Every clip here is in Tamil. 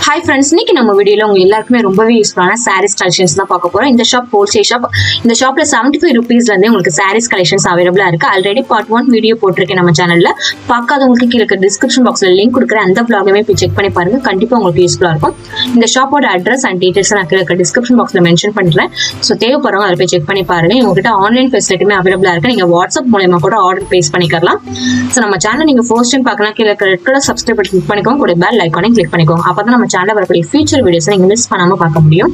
ஹாய் ஃப்ரெண்ட்ஸ் இன்னைக்கு நம்ம வீடியோல உங்க எல்லாருக்குமே ரொம்பவே யூஸ்ஃபுல்லான சாரீஸ் கலெக்ஷன்ஸ் தான் பார்க்க போறோம் இந்த ஷாப் ஹோல்சேல் ஷாப் இந்த ஷாப்ல செவன்டி ஃபைவ் ருபீஸ்ல இருந்தே உங்களுக்கு சாரீஸ் கலெக்ஷன்ஸ் அவைலபிளா இருக்கு ஆல்ரெடி பார்ட் ஒன் வீடியோ போட்டிருக்கேன் நம்ம சேனல்ல பார்க்காதவங்களுக்கு கீழே டிஸ்கிரிப்ஷன் பாக்ஸ்ல லிங்க் கொடுக்குறேன் அந்த vlog-மே போய் செக் பண்ணி பாருங்க கண்டிப்பா உங்களுக்கு யூஸ்ஃபுல்லா இருக்கும் இந்த ஷாப்போட அட்ரஸ் அண்ட் டீடைல்ஸ் நான் கீழே டிஸ்கிரிப்ஷன் பாக்ஸ்ல மென்ஷன் பண்றேன் ஸோ தேவைப்படுறவங்க அதை போய் செக் பண்ணி பாருங்க உங்ககிட்ட ஆன்லைன் ஃபெசிலிட்டியுமே அவைலபிளா இருக்கு நீங்க வாட்ஸ்அப் மூலயமா கூட ஆர்டர் பிளேஸ் பண்ணிக்கலாம் ஸோ நம்ம சேனல் நீங்க ஃபர்ஸ்ட் டைம் பார்க்கலாம் கீழே ரெட் கலர் சப்ஸ்கிரைப் கிளிக் பண்ணிக்கோங்க கூட பெல் ஐக்கானே கிளிக் பண்ணிக்கோங்க அப்பதான் நம்ம சேனல் வரக்கூடிய ஃபியூச்சர் வீடியோஸ் நீங்க மிஸ் பண்ணாம பார்க்க முடியும்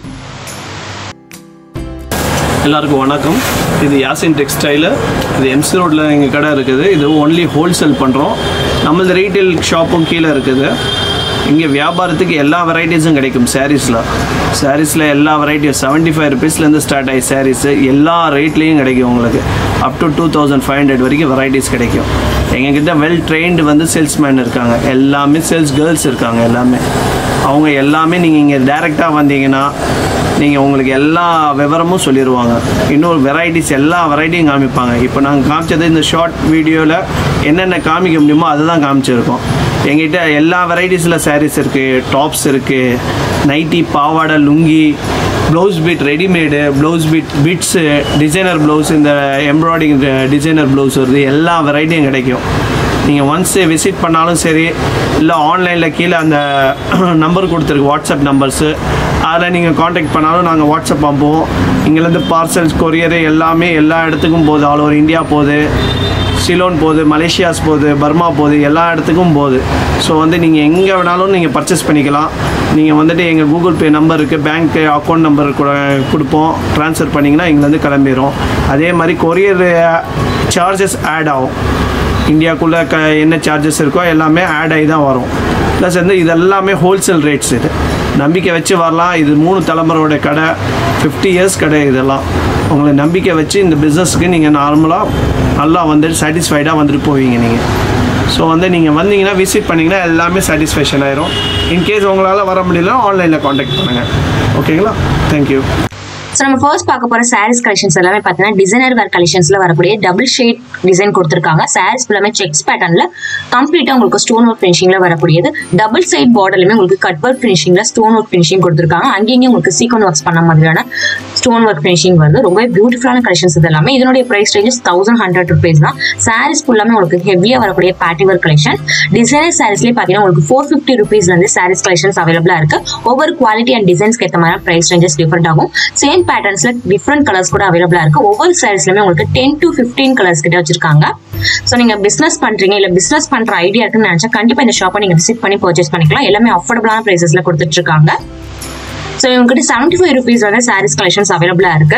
எல்லாருக்கும் வணக்கம் இது யாசின் டெக்ஸ்டைலு இது எம்சி ரோட்டில் எங்கள் கடை இருக்குது இது ஒன்லி ஹோல்சேல் பண்ணுறோம் நம்மளது ரீட்டைல் ஷாப்பும் கீழே இருக்குது இங்கே வியாபாரத்துக்கு எல்லா வெரைட்டிஸும் கிடைக்கும் சாரீஸில் சாரீஸில் எல்லா வெரைட்டியும் செவன்ட்டி ஃபைவ் ருபீஸ்லேருந்து ஸ்டார்ட் ஆகி சாரீஸு எல்லா ரேட்லேயும் கிடைக்கும் உங்களுக்கு up to two thousand five hundred வரைக்கும் வெரைட்டிஸ் கிடைக்கும் எங்ககிட்ட வெல் ட்ரெயின்டு வந்து சேல்ஸ்மேன் இருக்காங்க எல்லாமே சேல்ஸ் கேர்ள்ஸ் இருக்காங்க எல்லாமே அவங்க எல்லாமே நீங்கள் இங்கே டைரெக்டாக வந்தீங்கன்னா நீங்கள் உங்களுக்கு எல்லா விவரமும் சொல்லிடுவாங்க இன்னொரு வெரைட்டிஸ் எல்லா வெரைட்டியும் காமிப்பாங்க இப்போ நாங்கள் காமிச்சது இந்த ஷார்ட் வீடியோவில் என்னென்ன காமிக்க முடியுமோ அதை தான் காமிச்சிருக்கோம் எங்கிட்ட எல்லா வெரைட்டிஸில் sarees இருக்குது டாப்ஸ் இருக்குது நைட்டி பாவாடை lungi blouse bit readymade blouse bit bits designer blouse இந்த எம்ப்ராய்டிங் டிசைனர் ப்ளவுஸ் வருது எல்லா வெரைட்டியும் கிடைக்கும் நீங்கள் ஒன்ஸ் விசிட் பண்ணாலும் சரி இல்லை ஆன்லைனில் கீழே அந்த நம்பர் கொடுத்துருக்கு வாட்ஸ்அப் நம்பர்ஸு அதில் நீங்கள் காண்டாக்ட் பண்ணாலும் நாங்கள் வாட்ஸ்அப் அனுப்புவோம் இங்கேருந்து பார்சல்ஸ் கொரியரு எல்லாமே எல்லா இடத்துக்கும் போகுது ஆல் ஓவர் இந்தியா போகுது சிலோன் போகுது மலேசியாஸ் போகுது பர்மா போகுது எல்லா இடத்துக்கும் போகுது ஸோ வந்து நீங்கள் எங்கே வேணாலும் நீங்கள் பர்ச்சேஸ் பண்ணிக்கலாம் நீங்கள் வந்துட்டு எங்கள் கூகுள் பே நம்பர் இருக்குது பேங்க் அக்கௌண்ட் நம்பர் கூட கொடுப்போம் ட்ரான்ஸ்ஃபர் பண்ணிங்கன்னா இங்கேருந்து கிளம்பிடும் அதே மாதிரி கொரியர் சார்ஜஸ் ஆட் ஆகும் இந்தியாக்குள்ளே க என்ன சார்ஜஸ் இருக்கோ எல்லாமே ஆட் ஆகி தான் வரும் ப்ளஸ் வந்து இது எல்லாமே ஹோல்சேல் ரேட்ஸ் இது நம்பிக்கை வச்சு வரலாம் இது மூணு தலைமுறையோட கடை ஃபிஃப்டி இயர்ஸ் கடை இதெல்லாம் உங்களை நம்பிக்கை வச்சு இந்த பிஸ்னஸ்க்கு நீங்கள் நார்மலாக நல்லா வந்துட்டு சாட்டிஸ்ஃபைடாக வந்துட்டு போவீங்க நீங்கள் ஸோ வந்து நீங்கள் வந்தீங்கன்னா விசிட் பண்ணிங்கன்னா எல்லாமே சாட்டிஸ்ஃபேக்ஷன் ஆயிரும் இன்கேஸ் உங்களால் வர முடியல ஆன்லைனில் காண்டாக்ட் பண்ணுங்கள் ஓகேங்களா தேங்க்யூ ஸோ நம்ம ஃபர்ஸ்ட் பார்க்க போற சாரீஸ் கலெக்ஷன்ஸ் எல்லாமே பார்த்தீங்கன்னா டிசைனர் வேர் கலெக்ஷன்ஸ்ல வரக்கூடிய டபுள் ஷேட் டிசைன் கொடுத்துருக்காங்க சாரீஸ் ஃபுல்லாமே செக்ஸ் பேட்டர்ன்ல கம்ப்ளீட்டா உங்களுக்கு ஸ்டோன் ஒர்க் ஃபினிஷிங்ல வரக்கூடியது டபுள் சைட் பார்டர்லுமே உங்களுக்கு கட் ஒர்க் ஃபினிஷிங்ல ஸ்டோன் ஒர்க் ஃபினிஷிங் கொடுத்துருக்காங்க அங்கேயும் உங்களுக்கு சீக்வன் ஒர்க்ஸ் பண்ண மாதிரியான ஸ்டோன் ஒர்க் ஃபினிஷிங் வருது ரொம்ப பியூட்டிஃபுல்லான கலெக்ஷன்ஸ் இது எல்லாமே இதனுடைய price ranges thousand hundred rupees தான் சாரீஸ் ஃபுல்லாமே உங்களுக்கு ஹெவியா வரக்கூடிய பேட்டி ஒர்க் கலெக்ஷன் டிசைனர் சாரீஸ்லேயே பார்த்தீங்கன்னா உங்களுக்கு ஃபோர் ஃபிஃப்டி ருபீஸ்ல இருந்து சாரீஸ் கலெக்ஷன்ஸ் அவைலபிளா இருக்கு ஒவ்வொரு குவாலிட்டி அண்ட் டிசைன்ஸ்க்கு ஏற்ற மாதிரி பிரைஸ் ரேஞ்சஸ் டிஃபரெண்ட் ஆகும் சேம் பேட்டர்ன்ஸ்ல டிஃப்ரெண்ட் கலர்ஸ் கூட அவைலபிளா இருக்கு ஒவ்வொரு சாரீஸ்லயுமே உங்களுக்கு டென் டு ஃபிஃப்டீன் கலர்ஸ் கிட்ட வச்சிருக்காங்க ஸோ நீங்க பிசினஸ் பண்றீங்க இல்ல பிசினஸ் பண்ற ஐடியா இருக்குன்னு நினைச்சா கண்டிப்பா இந்த ஷாப்பை நீங்க விசிட் பண்ணி பர்ச்சேஸ் பண்ணிக்கலாம் எல்லாமே அஃபோர்டபுளான பிரைசஸ்ல கொடுத்துட்டு இருக்காங்க ஸோ இவங்ககிட்ட செவன்டி ஃபைவ் ருபீஸ் வந்து சாரீஸ் கலெக்ஷன்ஸ் அவைலபிளா இருக்கு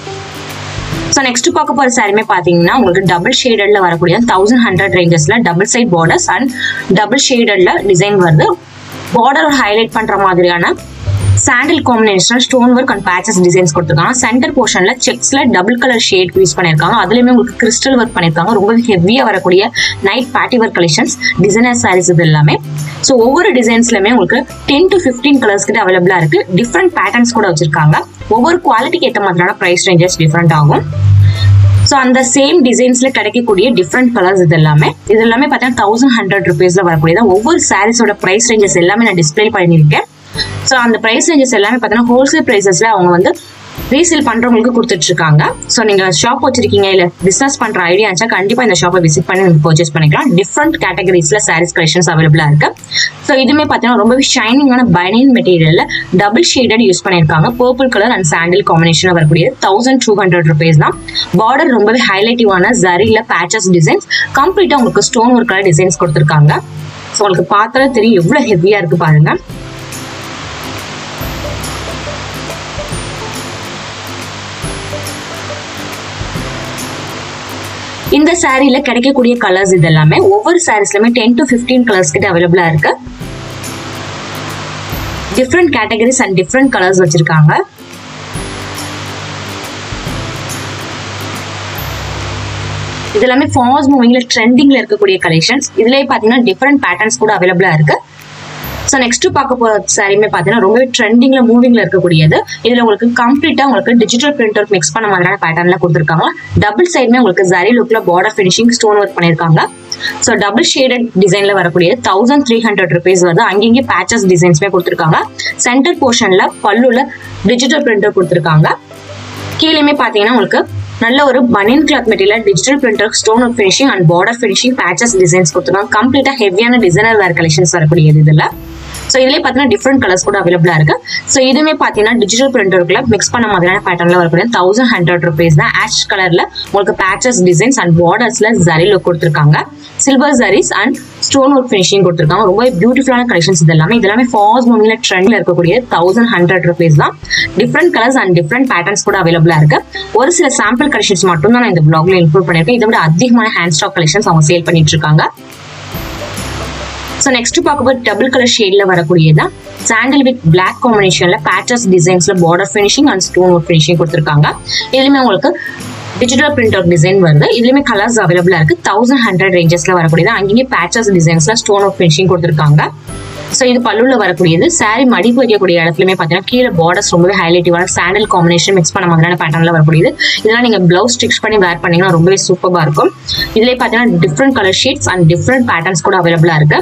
ஸோ நெக்ஸ்ட் பார்க்க போற சாரிமே பாத்தீங்கன்னா உங்களுக்கு டபுள் ஷேடட்ல வரக்கூடிய தௌசண்ட் ஹண்ட்ரட் ரேஞ்சஸ்ல double side borders and double ஷேடட்ல டிசைன் வருது பார்டர் ஹைலைட் பண்ற மாதிரியான sandal combination stone work and patches designs கொடுத்துருக்காங்க சென்டர் போர்ஷன்ல செக்ஸ்ல டபுள் கலர் ஷேட் யூஸ் பண்ணிருக்காங்க அதுலயுமே உங்களுக்கு கிறிஸ்டல் ஒர்க் பண்ணிருக்காங்க ரொம்ப ஹெவியா வரக்கூடிய நைட் பேட்டி ஒர்க் கலெக்ஷன்ஸ் டிசைனர் சாரீஸ் இது எல்லாமே ஸோ ஒவ்வொரு டிசைன்ஸ்லயுமே உங்களுக்கு டென் டு ஃபிஃப்டீன் கலர்ஸ் கிட்ட அவைலபிளா இருக்கு டிஃப்ரெண்ட் பேட்டர்ன்ஸ் கூட வச்சிருக்காங்க ஒவ்வொரு குவாலிட்டிக்கு ஏற்ற மாதிரியான ப்ரைஸ் ரேஞ்சஸ் டிஃப்ரெண்ட் ஆகும் ஸோ அந்த சேம் டிசைன்ஸ்ல கிடைக்கக்கூடிய டிஃப்ரெண்ட் கலர்ஸ் இது எல்லாமே இது எல்லாமே பார்த்தீங்கன்னா தௌசண்ட் ஹண்ட்ரட் ருபீஸ்ல வரக்கூடியது ஒவ்வொரு சாரீஸோட ப்ரைஸ் ரேஞ்சஸ் எல்லாமே நான் டிஸ்பிளே பண்ணியிருக்கேன் ஸோ அந்த ப்ரைஸ் ரேஞ்சஸ் எல்லாமே பார்த்தீங்கன்னா ஹோல்சேல் ப்ரைஸஸ்ல அவங்க வந்து ரீசேல் பண்றவங்களுக்கு கொடுத்துட்டு இருக்காங்க ஸோ நீங்க ஷாப் வச்சிருக்கீங்க இல்ல பிசினஸ் பண்ற ஐடியா இருந்துச்சா கண்டிப்பா இந்த ஷாப்பை விசிட் பண்ணி நீங்க பர்ச்சேஸ் பண்ணிக்கலாம் டிஃப்ரெண்ட் கேட்டகரிஸ்ல சாரீஸ் கலெக்ஷன்ஸ் அவைலபிளா இருக்கு ஸோ இதுமே பார்த்தீங்கன்னா ரொம்பவே ஷைனிங்கான பனியன் மெட்டீரியல்ல டபுள் ஷேடட் யூஸ் பண்ணிருக்காங்க purple colour and sandal combination வரக்கூடிய தௌசண்ட் டூ ஹண்ட்ரட் ருபீஸ் தான் பார்டர் ரொம்பவே ஹைலைட்டிவான ஜரில பேச்சஸ் டிசைன்ஸ் கம்ப்ளீட்டா உங்களுக்கு ஸ்டோன் ஒர்க் கலர் டிசைன்ஸ் கொடுத்துருக்காங்க ஸோ உங்களுக்கு பார்த்தாலே தெரியும் எவ்வளவு ஹெவியா இருக்கு பாருங்க இந்த சாரீல கிடைக்கக்கூடிய கலர்ஸ் இது எல்லாமே ஒவ்வொரு சாரீஸ்லயுமே டென் டு ஃபிஃப்டீன் கலர்ஸ் கிட்ட அவைலபிளா இருக்கு different categories and different colours வச்சிருக்காங்க இது எல்லாமே ஃபாஸ்ட் மூவிங்ல ட்ரெண்டிங்ல இருக்கக்கூடிய கலெக்ஷன்ஸ் இதுலயே பாத்தீங்கன்னா டிஃப்ரெண்ட் பேட்டர்ன்ஸ் கூட அவைலபிளா இருக்கு ஸோ நெக்ஸ்ட் பார்க்க போற சாரியுமே பார்த்தீங்கன்னா ரொம்பவே ட்ரெண்டிங்ல மூவிங்ல இருக்கக்கூடியது இதுல உங்களுக்கு கம்ப்ளீட்டா உங்களுக்கு டிஜிட்டல் பிரிண்ட் ஒர்க் மிக்ஸ் பண்ண மாதிரியான பேட்டர்ன்ல கொடுத்துருக்காங்க டபுள் சைடுமே உங்களுக்கு ஜரி லுக்ல பார்டர் ஃபினிஷிங் ஸ்டோன் ஒர்க் பண்ணிருக்காங்க ஸோ டபுள் ஷேடட் டிசைன்ல வரக்கூடிய தௌசண்ட் த்ரீ ஹண்ட்ரட் ருபீஸ் வருது அங்கங்கே பேச்சஸ் டிசைன்ஸ்மே கொடுத்துருக்காங்க சென்டர் போர்ஷன்ல பல்லுல டிஜிட்டல் பிரிண்டர் கொடுத்துருக்காங்க கீழேயுமே பார்த்தீங்கன்னா உங்களுக்கு நல்ல ஒரு banian cloth material digital printer stone work finishing and border finishing patches designs கொடுத்துருக்காங்க கம்ப்ளீட்டாக ஹெவியான டிசைனர் வேர் கலெக்ஷன்ஸ் வரக்கூடியது இதில் ஸோ இதுலேயே பார்த்தீங்கன்னா டிஃப்ரெண்ட் கலர்ஸ் கூட அவைலபிளாக இருக்கு ஸோ இதுவுமே பார்த்தீங்கன்னா டிஜிட்டல் பிரிண்டருக்குள்ள மிக்ஸ் பண்ண மாதிரியான பேட்டர்ல வரக்கூடிய தௌசண்ட் ஹண்ட்ரட் ருபீஸ் தான் ஆஷ் கலர்ல உங்களுக்கு பேச்சஸ் டிசைன்ஸ் அண்ட் பார்டர்ஸ்ல ஜரி லுக் கொடுத்துருக்காங்க silver zaris and stone work finishing கொடுத்துருக்காங்க ரொம்ப பியூட்டிஃபுல்லான கலெக்ஷன்ஸ் இது எல்லாமே இது எல்லாமே ஃபாஸ்ட் மூவிங்ல ட்ரெண்ட்ல இருக்கக்கூடிய தௌசண்ட் ஹண்ட்ரட் ருபீஸ் தான் different colours and different patterns கூட அவைலபிளா இருக்கு ஒரு சில சாம்பிள் கலெக்ஷன்ஸ் மட்டும் தான் நான் இந்த பிளாக்ல இன்க்ளூட் பண்ணிருக்கேன் இதை விட அதிகமான ஹேண்ட் ஸ்டாக் கலெக்ஷன்ஸ் அவங்க சேல் பண்ணிட்டு இருக்காங்க ஸோ நெக்ஸ்ட் பார்க்கும்போது டபுள் கலர் ஷேட்ல வரக்கூடியதான் சாண்டில் வித் பிளாக் காம்பினேஷன்ல பேச்சஸ் டிசைன்ஸ்ல border finishing and stone work finishing கொடுத்துருக்காங்க இதுலயுமே உங்களுக்கு டிஜிட்டல் பிரிண்ட் ஒர்க் டிசைன் வருது இதுலயுமே கலர்ஸ் அவைலபிளா இருக்கு தௌசண்ட் ஹண்ட்ரட் ரேஞ்சஸ்ல வரக்கூடியது அங்கேயே பேச்சஸ் டிசைன்ஸ்ல ஸ்டோன் ஒர்க் ஃபினிஷிங் கொடுத்துருக்காங்க ஸோ இது பல்லுல வரக்கூடியது சாரி மடிப்பு வைக்கக்கூடிய இடத்துலயுமே பார்த்தீங்கன்னா கீழே பார்டர்ஸ் ரொம்பவே ஹைலைட்டிவான சாண்டல் காம்பினேஷன் மிக்ஸ் பண்ண மாதிரியான பேட்டர்ல வரக்கூடியது இதெல்லாம் நீங்க பிளவுஸ் ஸ்டிச் பண்ணி வேர் பண்ணீங்கன்னா ரொம்பவே சூப்பராக இருக்கும் இதுலேயே பார்த்தீங்கன்னா different colour shades and different patterns கூட அவைலபிளா இருக்கு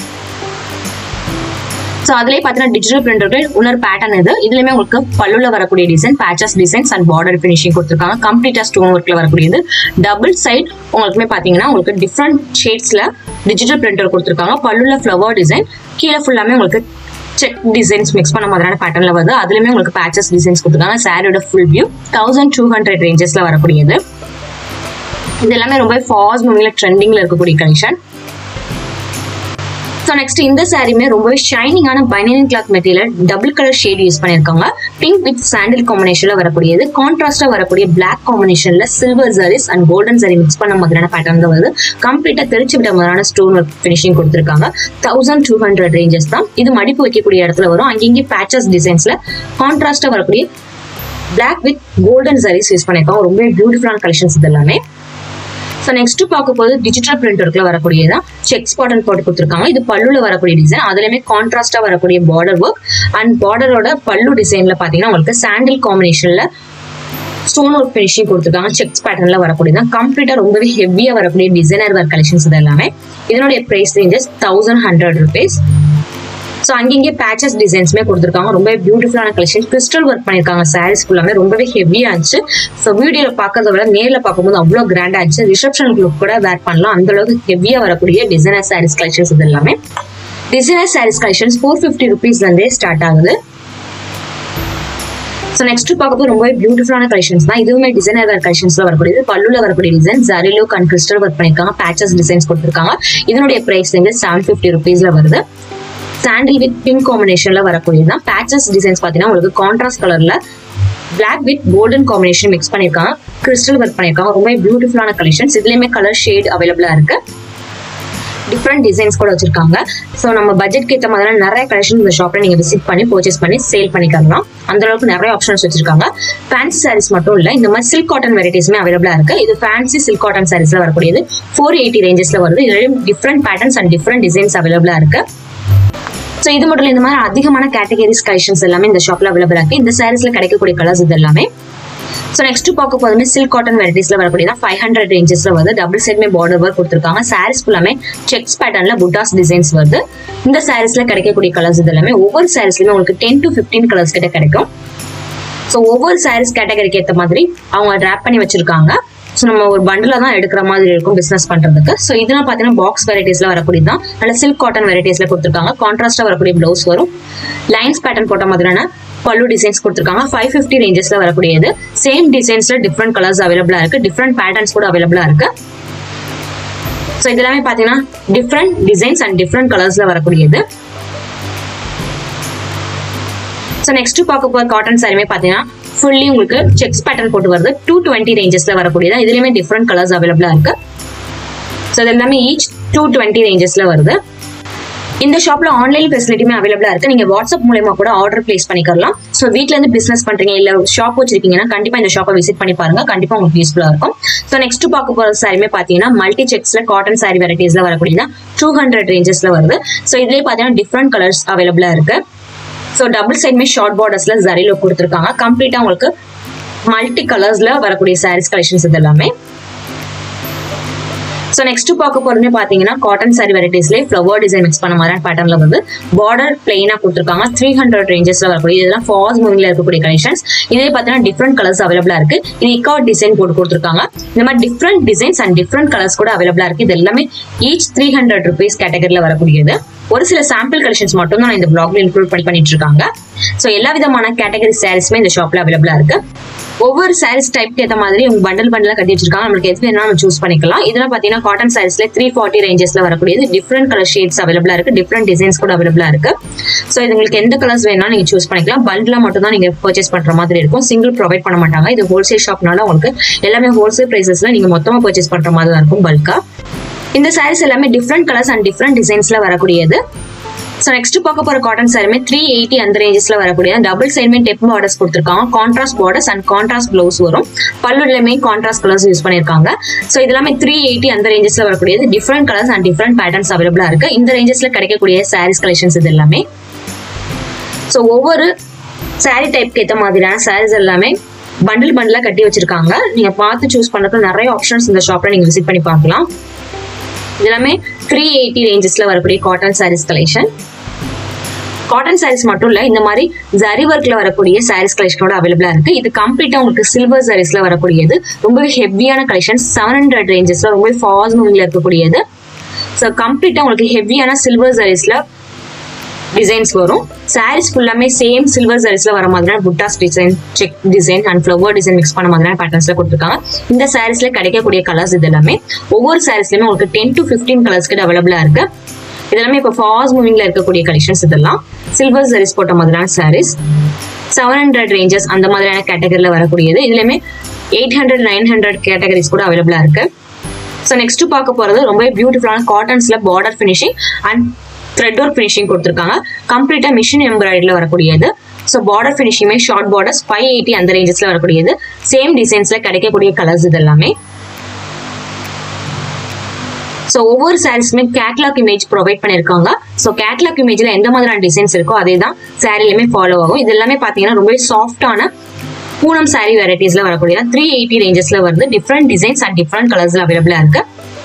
ஸோ அதுலேயே பார்த்தீங்கன்னா டிஜிட்டல் பிரிண்டர்கள் இன்னொரு பேட்டர்ன் இது இதுலயுமே உங்களுக்கு பல்லுல வரக்கூடிய design patches designs and border finishing கொடுத்துருக்காங்க கம்ப்ளீட்டா ஸ்டோன் ஒர்க்ல வரக்கூடியது டபுள் சைட் உங்களுக்குமே பார்த்தீங்கன்னா உங்களுக்கு டிஃப்ரெண்ட் ஷேட்ஸ்ல டிஜிட்டல் பிரிண்டர் கொடுத்துருக்காங்க பல்லுல ஃப்ளவர் டிசைன் கீழே ஃபுல்லாமே உங்களுக்கு செக் டிசைன்ஸ் மிக்ஸ் பண்ண மாதிரியான பேட்டர்ல வருது அதுலயுமே உங்களுக்கு பேச்சஸ் டிசைன்ஸ் கொடுத்துருக்காங்க சாரியோட full view thousand two hundred ரேஞ்சஸ்ல வரக்கூடியது இது எல்லாமே ரொம்ப ஃபாஸ்ட் மூவிங்ல ட்ரெண்டிங்ல இருக்கக்கூடிய கலெக்ஷன் ஸோ நெக்ஸ்ட் இந்த சாரியுமே ரொம்பவே ஷைனிங்கான banian cloth material double colour shade use பண்ணியிருக்காங்க பிங்க் வித் சாண்டில் காம்பினேஷன்ல வரக்கூடியது கான்ட்ராஸ்டா வரக்கூடிய பிளாக் காம்பினேஷன்ல silver sarees and golden saree mix பண்ண மாதிரியான பேட்டர்ன் தான் வருது கம்ப்ளீட்டா தெரிச்சு விட மாதிரியான ஸ்டோன் ஒர்க் ஃபினிஷிங் கொடுத்துருக்காங்க தௌசண்ட் டூ ஹண்ட்ரட் ரேஞ்சஸ் தான் இது மடிப்பு வைக்கக்கூடிய இடத்துல வரும் அங்கங்கே பேச்சஸ் டிசைன்ஸ்ல கான்ட்ராஸ்டா வரக்கூடிய black with golden sarees use பண்ணியிருக்காங்க ரொம்ப பியூட்டிஃபுல்லான கலெக்ஷன்ஸ் இது எல்லாமே ஸோ நெக்ஸ்ட் பார்க்க போது டிஜிட்டல் பிரிண்டர்க்குள்ள வரக்கூடியதான் செக்ஸ் பாட்டன் போட்டு கொடுத்துருக்காங்க இது பல்லுல வரக்கூடிய டிசைன் அதுலயுமே கான்ட்ராஸ்டா வரக்கூடிய பார்டர் ஒர்க் அண்ட் பார்டரோட பல்லு டிசைன்ல பாத்தீங்கன்னா உங்களுக்கு சாண்டில் காம்பினேஷன்ல ஸ்டோன் ஒர்க் ஃபினிஷிங் கொடுத்துருக்காங்க செக்ஸ் பேட்டர்ன்ல வரக்கூடியதான் கம்ப்ளீட்டா ரொம்பவே ஹெவியா வரக்கூடிய டிசைனர் ஒர்க் கலெக்ஷன்ஸ் இது எல்லாமே இதனுடைய price ranges thousand hundred rupees so அங்கங்கே பேச்சஸ் டிசைன்ஸ்மே கொடுத்துருக்காங்க ரொம்ப பியூட்டிஃபுல்லான கலெக்ஷன் கிறிஸ்டல் ஒர்க் பண்ணியிருக்காங்க சாரீஸ் ஃபுல்லாமே ரொம்பவே ஹெவியாக இருந்துச்சு ஸோ வீடியோவில் பார்க்கறத விட நேரில் பார்க்கும்போது அவ்வளோ கிராண்டாக இருந்துச்சு ரிசப்ஷன் லுக் கூட வேர் பண்ணலாம் அந்த அளவுக்கு ஹெவியாக வரக்கூடிய டிசைனர் சாரீஸ் கலெக்ஷன்ஸ் இது எல்லாமே designer sarees collections four fifty ருபீஸ்லேருந்தே ஸ்டார்ட் ஆகுது ஸோ நெக்ஸ்ட் பார்க்கும்போது ரொம்ப பியூட்டிஃபுல்லான கலெக்ஷன்ஸ் தான் இதுவுமே டிசைனர் வேர் கலெக்ஷன்ஸ்ல வரக்கூடியது பல்லுல வரக்கூடிய design zari look and crystal work பண்ணியிருக்காங்க பேச்சஸ் டிசைன்ஸ் கொடுத்துருக்காங்க இதனுடைய பிரைஸ் வந்து செவன் ஃபிஃப்டி ருபீஸ்ல வருது சாண்டில் வித் பிங்க் காம்பினேஷன்ல வரக்கூடியதுதான் பேச்சஸ் டிசைன்ஸ் பார்த்தீங்கன்னா உங்களுக்கு கான்ட்ராஸ்ட் கலர்ல black with golden combination mix பண்ணியிருக்காங்க கிறிஸ்டல் ஒர்க் பண்ணியிருக்காங்க ரொம்ப பியூட்டிஃபுல்லான கலெக்ஷன்ஸ் இதுலயுமே கலர் ஷேட் அவைலபிளா இருக்கு டிஃப்ரெண்ட் டிசைன்ஸ் கூட வச்சிருக்காங்க ஸோ நம்ம பட்ஜெட்க்கு ஏற்ற மாதிரியான நிறைய கலெக்ஷன் இந்த ஷாப்ல நீங்க விசிட் பண்ணி பர்ச்சேஸ் பண்ணி சேல் பண்ணிக்கலாம் அந்த அளவுக்கு நிறைய ஆப்ஷன்ஸ் வச்சிருக்காங்க ஃபேன்சி சாரீஸ் மட்டும் இல்ல இந்த மாதிரி சில்க் காட்டன் வெரைட்டிஸ்மே அவைலபிளா இருக்கு இது ஃபேன்சி சில்க் காட்டன் சாரீஸ்ல வரக்கூடியது ஃபோர் எயிட்டி ரேஞ்சஸ்ல வருது இதுலயும் different patterns and different designs அவைலபிளா இருக்கு ஸோ இது மட்டும் இல்ல, இந்த மாதிரி அதிகமான கேட்டகரிஸ் கலெக்ஷன்ஸ் எல்லாமே இந்த ஷாப்ல அவைலபிளா இருக்கு இந்த சாரீஸ்ல கிடைக்கக்கூடிய கலர்ஸ் இது எல்லாமே ஸோ நெக்ஸ்ட் பார்க்க போதுமே சில்க் காட்டன் வெரைட்டிஸ்ல வரக்கூடிய ஃபைவ் ஹண்ட்ரட் ரேஞ்சஸ்ல வருது டபுள் சைட்மே பார்டர் ஒர்க் கொடுத்துருக்காங்க சாரீஸ் ஃபுல்லாமே செக்ஸ் பேட்டர்ன்ல புட்டாஸ் டிசைன்ஸ் வருது இந்த சாரீஸ்ல கிடைக்கக்கூடிய கலர்ஸ் இது எல்லாமே ஒவ்வொரு சாரீஸ்லயுமே உங்களுக்கு டென் டு ஃபிஃப்டீன் கலர்ஸ் கிட்ட கிடைக்கும் ஸோ ஒவ்வொரு சாரீஸ் கேட்டகரிக்கு ஏற்ற மாதிரி அவங்க ட்ராப் பண்ணி வச்சிருக்காங்க ஸோ நம்ம ஒரு பண்டில் தான் எடுக்கிற மாதிரி இருக்கும் பிஸ்னஸ் பண்றதுக்கு ஸோ இதெல்லாம் பார்த்தீங்கன்னா பாக்ஸ் வெரைட்டிஸ்ல வரக்கூடிய தான் நல்ல சில்க் காட்டன் வெரைட்டிஸ்ல கொடுத்துருக்காங்க கான்ட்ராஸ்டா வரக்கூடிய ப்ளவுஸ் வரும் லைன்ஸ் பேட்டர்ன் போட்ட மாதிரியான பல்லு டிசைன்ஸ் கொடுத்துருக்காங்க ஃபைவ் ஃபிஃப்டி ரேஞ்சஸ்ல வரக்கூடியது சேம் டிசைன்ஸ்ல டிஃப்ரெண்ட் கலர்ஸ் அவைலபிளா இருக்கு டிஃப்ரெண்ட் பேட்டர்ன்ஸ் கூட அவைலபிளா இருக்கு ஸோ இது எல்லாமே பார்த்தீங்கன்னா டிஃப்ரெண்ட் டிசைன்ஸ் அண்ட் டிஃப்ரெண்ட் கலர்ஸ்ல வரக்கூடியது ஸோ நெக்ஸ்ட் பார்க்க போகிற காட்டன் சாரியுமே பார்த்தீங்கன்னா ஃபுல்லி உங்களுக்கு செக்ஸ் பேட்டர்ன் போட்டு வருது டூ டுவெண்ட்டி ரேஞ்சஸ்ல வரக்கூடியது இதுலயுமே டிஃப்ரெண்ட் கலர்ஸ் அவைலபிளா இருக்கு ஸோ இது எல்லாமே ஈச் டூ டுவெண்ட்டி ரேஞ்சஸ்ல வருது இந்த ஷாப்ல ஆன்லைன் ஃபெசிலிட்டியுமே அவைலபிளா இருக்கு நீங்க வாட்ஸ்அப் மூலயமா கூட ஆர்டர் பிளேஸ் பண்ணிக்கலாம் ஸோ வீட்ல இருந்து பிசினஸ் பண்றீங்க இல்ல ஷாப் வச்சிருக்கீங்கன்னா கண்டிப்பா இந்த ஷாப்பை விசிட் பண்ணி பாருங்க கண்டிப்பா உங்களுக்கு யூஸ்ஃபுல்லா இருக்கும் ஸோ நெக்ஸ்ட் பார்க்க போற சாரியுமே பாத்தீங்கன்னா மல்டி செக்ஸ்ல காட்டன் சாரி வெரைட்டிஸ்ல வரக்கூடியது டூ ஹண்ட்ரட் ரேஞ்சஸ்ல வருது ஸோ இதுலயே பாத்தீங்கன்னா டிஃப்ரெண்ட் கலர்ஸ் அவைலபிளா இருக்கு ஸோ டபுள் சைடுமே ஷார்ட் பார்டர்ஸ்ல ஜரில கொடுத்துருக்காங்க கம்ப்ளீட்டா உங்களுக்கு மல்டி கலர்ஸ்ல வரக்கூடிய சாரீஸ் கலெக்ஷன்ஸ் இது எல்லாமே ஸோ நெக்ஸ்ட் பார்க்க போறதுமே பாத்தீங்கன்னா காட்டன் சாரி வெரைட்டிஸ்லேயே ஃப்ளவர் டிசைன் மிக்ஸ் பண்ண மாதிரி பேட்டர்ல வந்து பார்டர் பிளைனா கொடுத்துருக்காங்க த்ரீ ஹண்ட்ரட் ரேஞ்சஸ்ல வரக்கூடிய இதெல்லாம் ஃபாஸ்ட் மூவிங்ல இருக்கக்கூடிய கலெக்ஷன்ஸ் இதே பார்த்தீங்கன்னா டிஃப்ரெண்ட் கலர்ஸ் அவைலபிளா இருக்கு இது இக்காட் டிசைன் போட்டு கொடுத்துருக்காங்க இந்த மாதிரி different designs and different colours கூட அவைலபிளா இருக்கு இது எல்லாமே ஈச் த்ரீ ஹண்ட்ரட் ருபீஸ் கேட்டகரியில் வரக்கூடியது ஒரு சில சாம்பிள் கலெக்ஷன்ஸ் மட்டும் தான் இந்த பிளாக்ல இன்க்ளூட் பண்ணி பண்ணிட்டு இருக்காங்க ஸோ எல்லா விதமான கேட்டகரி சாரீஸ்மே இந்த ஷாப்ல அவைலபிளா இருக்கு ஒவ்வொரு சாரீஸ் டைப்க்கு ஏற்ற மாதிரி உங்க பண்டல் பண்டலா கட்டி வச்சிருக்காங்க நம்மளுக்கு எது வேணா நம்ம சூஸ் பண்ணிக்கலாம் இதெல்லாம் பாத்தீங்கன்னா காட்டன் சாரீஸ்ல த்ரீ ஃபார்ட்டி ரேஞ்சஸ்ல வரக்கூடியது டிஃப்ரெண்ட் கலர் ஷேட்ஸ் அவைலபிளா இருக்கு டிஃப்ரெண்ட் டிசைன்ஸ் கூட அவைலபிளா இருக்கு ஸோ இது உங்களுக்கு எந்த கலர்ஸ் வேணாலும் நீங்க சூஸ் பண்ணிக்கலாம் பண்டலா மட்டும் தான் நீங்க பர்ச்சேஸ் பண்ற மாதிரி இருக்கும் சிங்கிள் ப்ரொவைட் பண்ண மாட்டாங்க இது ஹோல்சேல் ஷாப்னால உங்களுக்கு எல்லாமே ஹோல்சேல் பிரைசஸ்ல நீங்க மொத்தமா பர்ச்சேஸ் பண்ற மாதிரி தான் இருக்கும் பல்கா இந்த சாரீஸ் எல்லாமே டிஃப்ரெண்ட் கலர்ஸ் அண்ட் டிஃப்ரெண்ட் டிசைன்ஸ்ல வரக்கூடியது ஸோ நெக்ஸ்ட் பார்க்க போற காட்டன் சாரிமே த்ரீ எயிட்டி அந்த ரேஞ்சஸ்ல வரக்கூடிய டபுள் சைடுமே டெப் பார்டர்ஸ் கொடுத்துருக்காங்க contrast borders and contrast blouse வரும் பல்லுலையுமே கான்ட்ராஸ்ட் கலர்ஸ் யூஸ் பண்ணிருக்காங்க ஸோ இது எல்லாமே த்ரீ எயிட்டி அந்த ரேஞ்சஸ்ல வரக்கூடியது different colours and different patterns அவைலபிளா இருக்கு இந்த ரேஞ்சஸ்ல கிடைக்கக்கூடிய சாரீஸ் கலெக்ஷன்ஸ் இது எல்லாமே ஸோ ஒவ்வொரு சாரீ டைப்க்கு ஏற்ற மாதிரியான சாரீஸ் எல்லாமே பண்டில் பண்டிலா கட்டி வச்சிருக்காங்க நீங்க பார்த்து சூஸ் பண்றதுக்கு நிறைய ஆப்ஷன்ஸ் இந்த ஷாப்ல நீங்க விசிட் பண்ணி பார்க்கலாம் இது எல்லாமே த்ரீ எயிட்டி ரேஞ்சஸ்ல வரக்கூடிய cotton saris collection cotton saris மட்டும் இல்ல இந்த மாதிரி ஜரி ஒர்க்ல வரக்கூடிய சாரீஸ் கலெக்ஷனோட அவைலபிளா இருக்கு இது கம்ப்ளீட்டா உங்களுக்கு சில்வர் சாரீஸ்ல வரக்கூடியது ரொம்பவே ஹெவியான கலெக்ஷன் செவன் ஹண்ட்ரட் ரேஞ்சஸ்ல ரொம்பவே ஃபாஸ்ட் மூவிங்ல இருக்கக்கூடியது ஸோ கம்ப்ளீட்டா உங்களுக்கு ஹெவியான சில்வர் சாரீஸ்ல டிசைன்ஸ் வரும் சாரீஸ் ஃபுல்லாமே சேம் சில்வர் சாரீஸ்ல வர மாதிரியான buttas design check design and flower design mix பண்ண மாதிரியான பேட்டர்ன்ஸ்ல கொடுத்துருக்காங்க இந்த சாரீஸ்ல கிடைக்கக்கூடிய கலர்ஸ் இது எல்லாமே ஒவ்வொரு சாரீஸ்லயுமே உங்களுக்கு டென் டு ஃபிஃப்டீன் கலர்ஸ் கிட்ட அவைலபிளா இருக்கு இதெல்லாமே இப்போ ஃபாஸ்ட் மூவிங்ல இருக்கக்கூடிய கலெக்ஷன்ஸ் இதெல்லாம் சில்வர் சாரீஸ் போட்ட மாதிரியான சாரீஸ் செவன் ஹண்ட்ரட் ரேஞ்சஸ் அந்த மாதிரியான கேட்டகரியில் வரக்கூடியது இதுலயுமே eight hundred nine hundred categories கூட அவைலபிளா இருக்கு ஸோ நெக்ஸ்ட் பார்க்க போறது ரொம்ப பியூட்டிஃபுல்லான காட்டன்ஸ்ல border finishing and thread work finishing கொடுத்துருக்காங்க கம்ப்ளீட்டா மிஷின் எம்ப்ராய்டரியில் வரக்கூடியது ஸோ பார்டர் ஃபினிஷிங்குமே ஷார்ட் பார்டர்ஸ் ஃபைவ் எயிட்டி அந்த ரேஞ்சஸ்ல வரக்கூடியது சேம் டிசைன்ஸ்ல கிடைக்கக்கூடிய கலர்ஸ் இது எல்லாமே ஸோ ஒவ்வொரு சாரீஸ்மே கேட்லாக் இமேஜ் ப்ரொவைட் பண்ணியிருக்காங்க ஸோ கேட்லாக் இமேஜ்ல எந்த மாதிரியான டிசைன்ஸ் இருக்கோ அதே தான் சாரிலையுமே ஃபாலோ ஆகும் இது எல்லாமே பார்த்தீங்கன்னா ரொம்பவே சாஃப்டான பூனம் சாரி வெரைட்டிஸ்ல வரக்கூடிய த்ரீ எயிட்டி ரேஞ்சஸ்ல வருது டிஃப்ரெண்ட் டிசைன்ஸ் அண்ட் டிஃப்ரெண்ட் கலர்ஸ்ல அவைலபிளா இருக்கு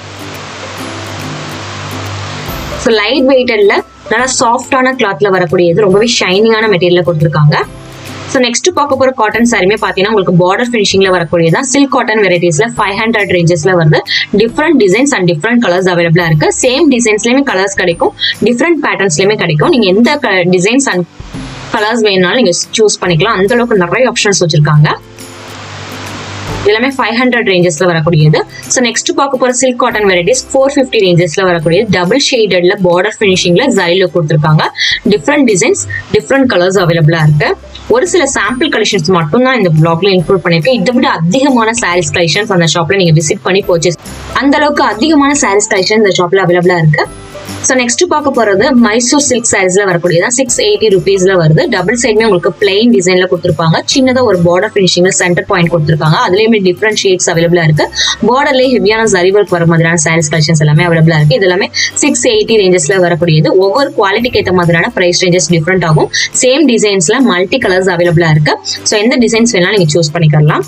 ஸோ லைட் வெயிட்டட்ல நல்லா சாஃப்டான கிளாத்ல வரக்கூடியது ரொம்பவே ஷைனிங்கான மெட்டீரியல் கொடுத்துருக்காங்க ஸோ நெக்ஸ்ட் பார்க்க போற காட்டன் சாரியுமே பார்த்தீங்கன்னா உங்களுக்கு பார்டர் ஃபினிஷிங்ல வரக்கூடியதான் சில்க் காட்டன் வெரைட்டிஸ்ல ஃபைவ் ஹண்ட்ரட் ரேஞ்சஸ்ல வருது different designs and different colours அவைலபிளா இருக்கு சேம் டிசைன்ஸ்லயுமே கலர்ஸ் கிடைக்கும் டிஃப்ரெண்ட் பேட்டர்ன்ஸ்லயுமே கிடைக்கும் நீங்க எந்த டிசைன்ஸ் அண்ட் கலர்ஸ் வேணும்னாலும் நீங்க சூஸ் பண்ணிக்கலாம் அந்த அளவுக்கு நிறைய ஆப்ஷன்ஸ் வச்சிருக்காங்க எல்லாமே ஃபைவ் ஹண்ட்ரட் ரேஞ்சஸ்ல வரக்கூடியது ஸோ நெக்ஸ்ட் பார்க்க போற silk cotton varieties four fifty ரேஞ்சஸ்ல வரக்கூடியது டபுள் ஷேடட்ல பார்டர் ஃபினிஷிங்ல ஜரில கொடுத்துருக்காங்க டிஃப்ரெண்ட் டிசைன்ஸ் டிஃப்ரெண்ட் கலர்ஸ் அவைலபிளா இருக்கு ஒரு சில சாம்பிள் கலெக்ஷன்ஸ் மட்டும் தான் இந்த பிளாக்ல இன்க்ளூட் பண்ணிருக்கேன் இதை விட அதிகமான சாரீஸ் கலெக்ஷன்ஸ் அந்த ஷாப்ல நீங்க விசிட் பண்ணி பர்ச்சேஸ் அந்த அளவுக்கு அதிகமான சாரீஸ் கலெக்ஷன் இந்த ஷாப்ல அவைலபிளா இருக்கு ஸோ நெக்ஸ்ட் பார்க்க போறது மைசூர் சில்க் சாரீஸ்ல வரக்கூடியதான் சிக்ஸ் எயிட்டி ருபீஸ்ல வருது டபுள் சைடுமே உங்களுக்கு பிளைன் டிசைன்ல கொடுத்துருப்பாங்க சின்னதா ஒரு பார்டர் ஃபினிஷிங்ல சென்டர் பாயிண்ட் கொடுத்துருக்காங்க அதுலயுமே டிஃப்ரெண்ட் ஷேட்ஸ் அவைலபிளா இருக்கு பார்டர்லயே ஹெவியான ஜரி ஒர்க் வர மாதிரியான சாரீஸ் கலெக்ஷன்ஸ் எல்லாமே அவைலபிளா இருக்கு இது எல்லாமே சிக்ஸ் எயிட்டி ரேஞ்சஸ்ல வரக்கூடியது ஒவ்வொரு குவாலிட்டிக்கு ஏற்ற மாதிரியான பிரைஸ் ரேஞ்சஸ் டிஃப்ரெண்ட் ஆகும் சேம் டிசைன்ஸ்ல மல்டி கலர்ஸ் அவைலபிளா இருக்கு ஸோ எந்த டிசைன்ஸ் வேணாலும் நீங்க சூஸ் பண்ணிக்கலாம்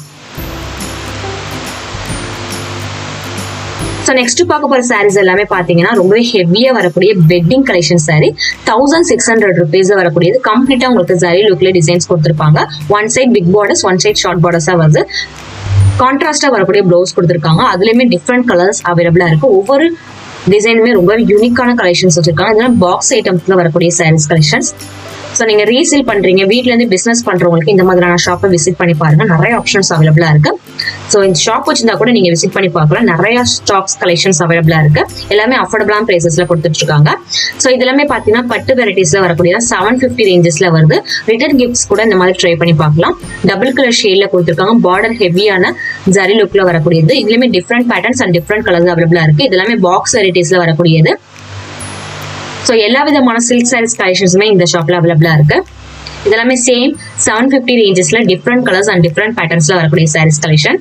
ஸோ நெக்ஸ்ட் பார்க்க போற சாரீஸ் எல்லாமே பாத்தீங்கன்னா ரொம்பவே ஹெவியா வரக்கூடிய wedding collection sari thousand six hundred rupees வரக்கூடியது கம்ப்ளீட்டா உங்களுக்கு சாரி லுக்ல டிசைன்ஸ் கொடுத்துருப்பாங்க one side big borders one side short பார்டர்ஸா வருது கான்ட்ராஸ்டா வரக்கூடிய ப்ளவுஸ் கொடுத்துருக்காங்க அதுலயுமே டிஃப்ரெண்ட் கலர்ஸ் அவைலபிளா இருக்கு ஒவ்வொரு டிசைனுமே ரொம்ப யூனிக்கான கலெக்ஷன்ஸ் வச்சிருக்காங்க இதெல்லாம் பாக்ஸ் ஐட்டம்ஸ்ல வரக்கூடிய சாரீஸ் கலெக்ஷன்ஸ் ஸோ நீங்க ரீசேல் பண்றீங்க வீட்ல இருந்து பிசினஸ் பண்றவங்களுக்கு இந்த மாதிரியான ஷாப்பை விசிட் பண்ணி பாருங்க நிறைய ஆப்ஷன்ஸ் அவைலபிளா இருக்கு ஸோ இந்த ஷாப் வச்சிருந்தா கூட நீங்க விசிட் பண்ணி பார்க்கலாம் நிறைய ஸ்டாக்ஸ் கலெக்ஷன்ஸ் அவைலபிளா இருக்கு எல்லாமே அஃபோர்டபுளான பிரைசஸ்ல கொடுத்துட்டு இருக்காங்க ஸோ இது எல்லாமே பாத்தீங்கன்னா பட்டு வெரைட்டிஸ்ல வரக்கூடிய செவன் ஃபிஃப்டி ரேஞ்சஸ்ல வருது ரிட்டர்ன் கிஃப்ட்ஸ் கூட இந்த மாதிரி ட்ரை பண்ணி பார்க்கலாம் டபுள் கலர் ஷேட்ல கொடுத்துருக்காங்க பார்டர் ஹெவியான ஜரி லுக்ல வரக்கூடியது இதுலயுமே different patterns and different colours அவைலபிளா இருக்கு இது எல்லாமே பாக்ஸ் வெரைட்டிஸ்ல வரக்கூடியது ஸோ எல்லா விதமான சில்க் சாரீஸ் கலெக்ஷன்ஸுமே இந்த ஷாப்ல அவைலபிளா இருக்கு இதெல்லாமே சேம் செவன் ஃபிஃப்டி ரேஞ்சஸ்ல டிஃப்ரெண்ட் கலர்ஸ் அண்ட் டிஃப்ரெண்ட் பேட்டர்ன்ஸ்ல வரக்கூடிய சாரீஸ் கலெக்ஷன்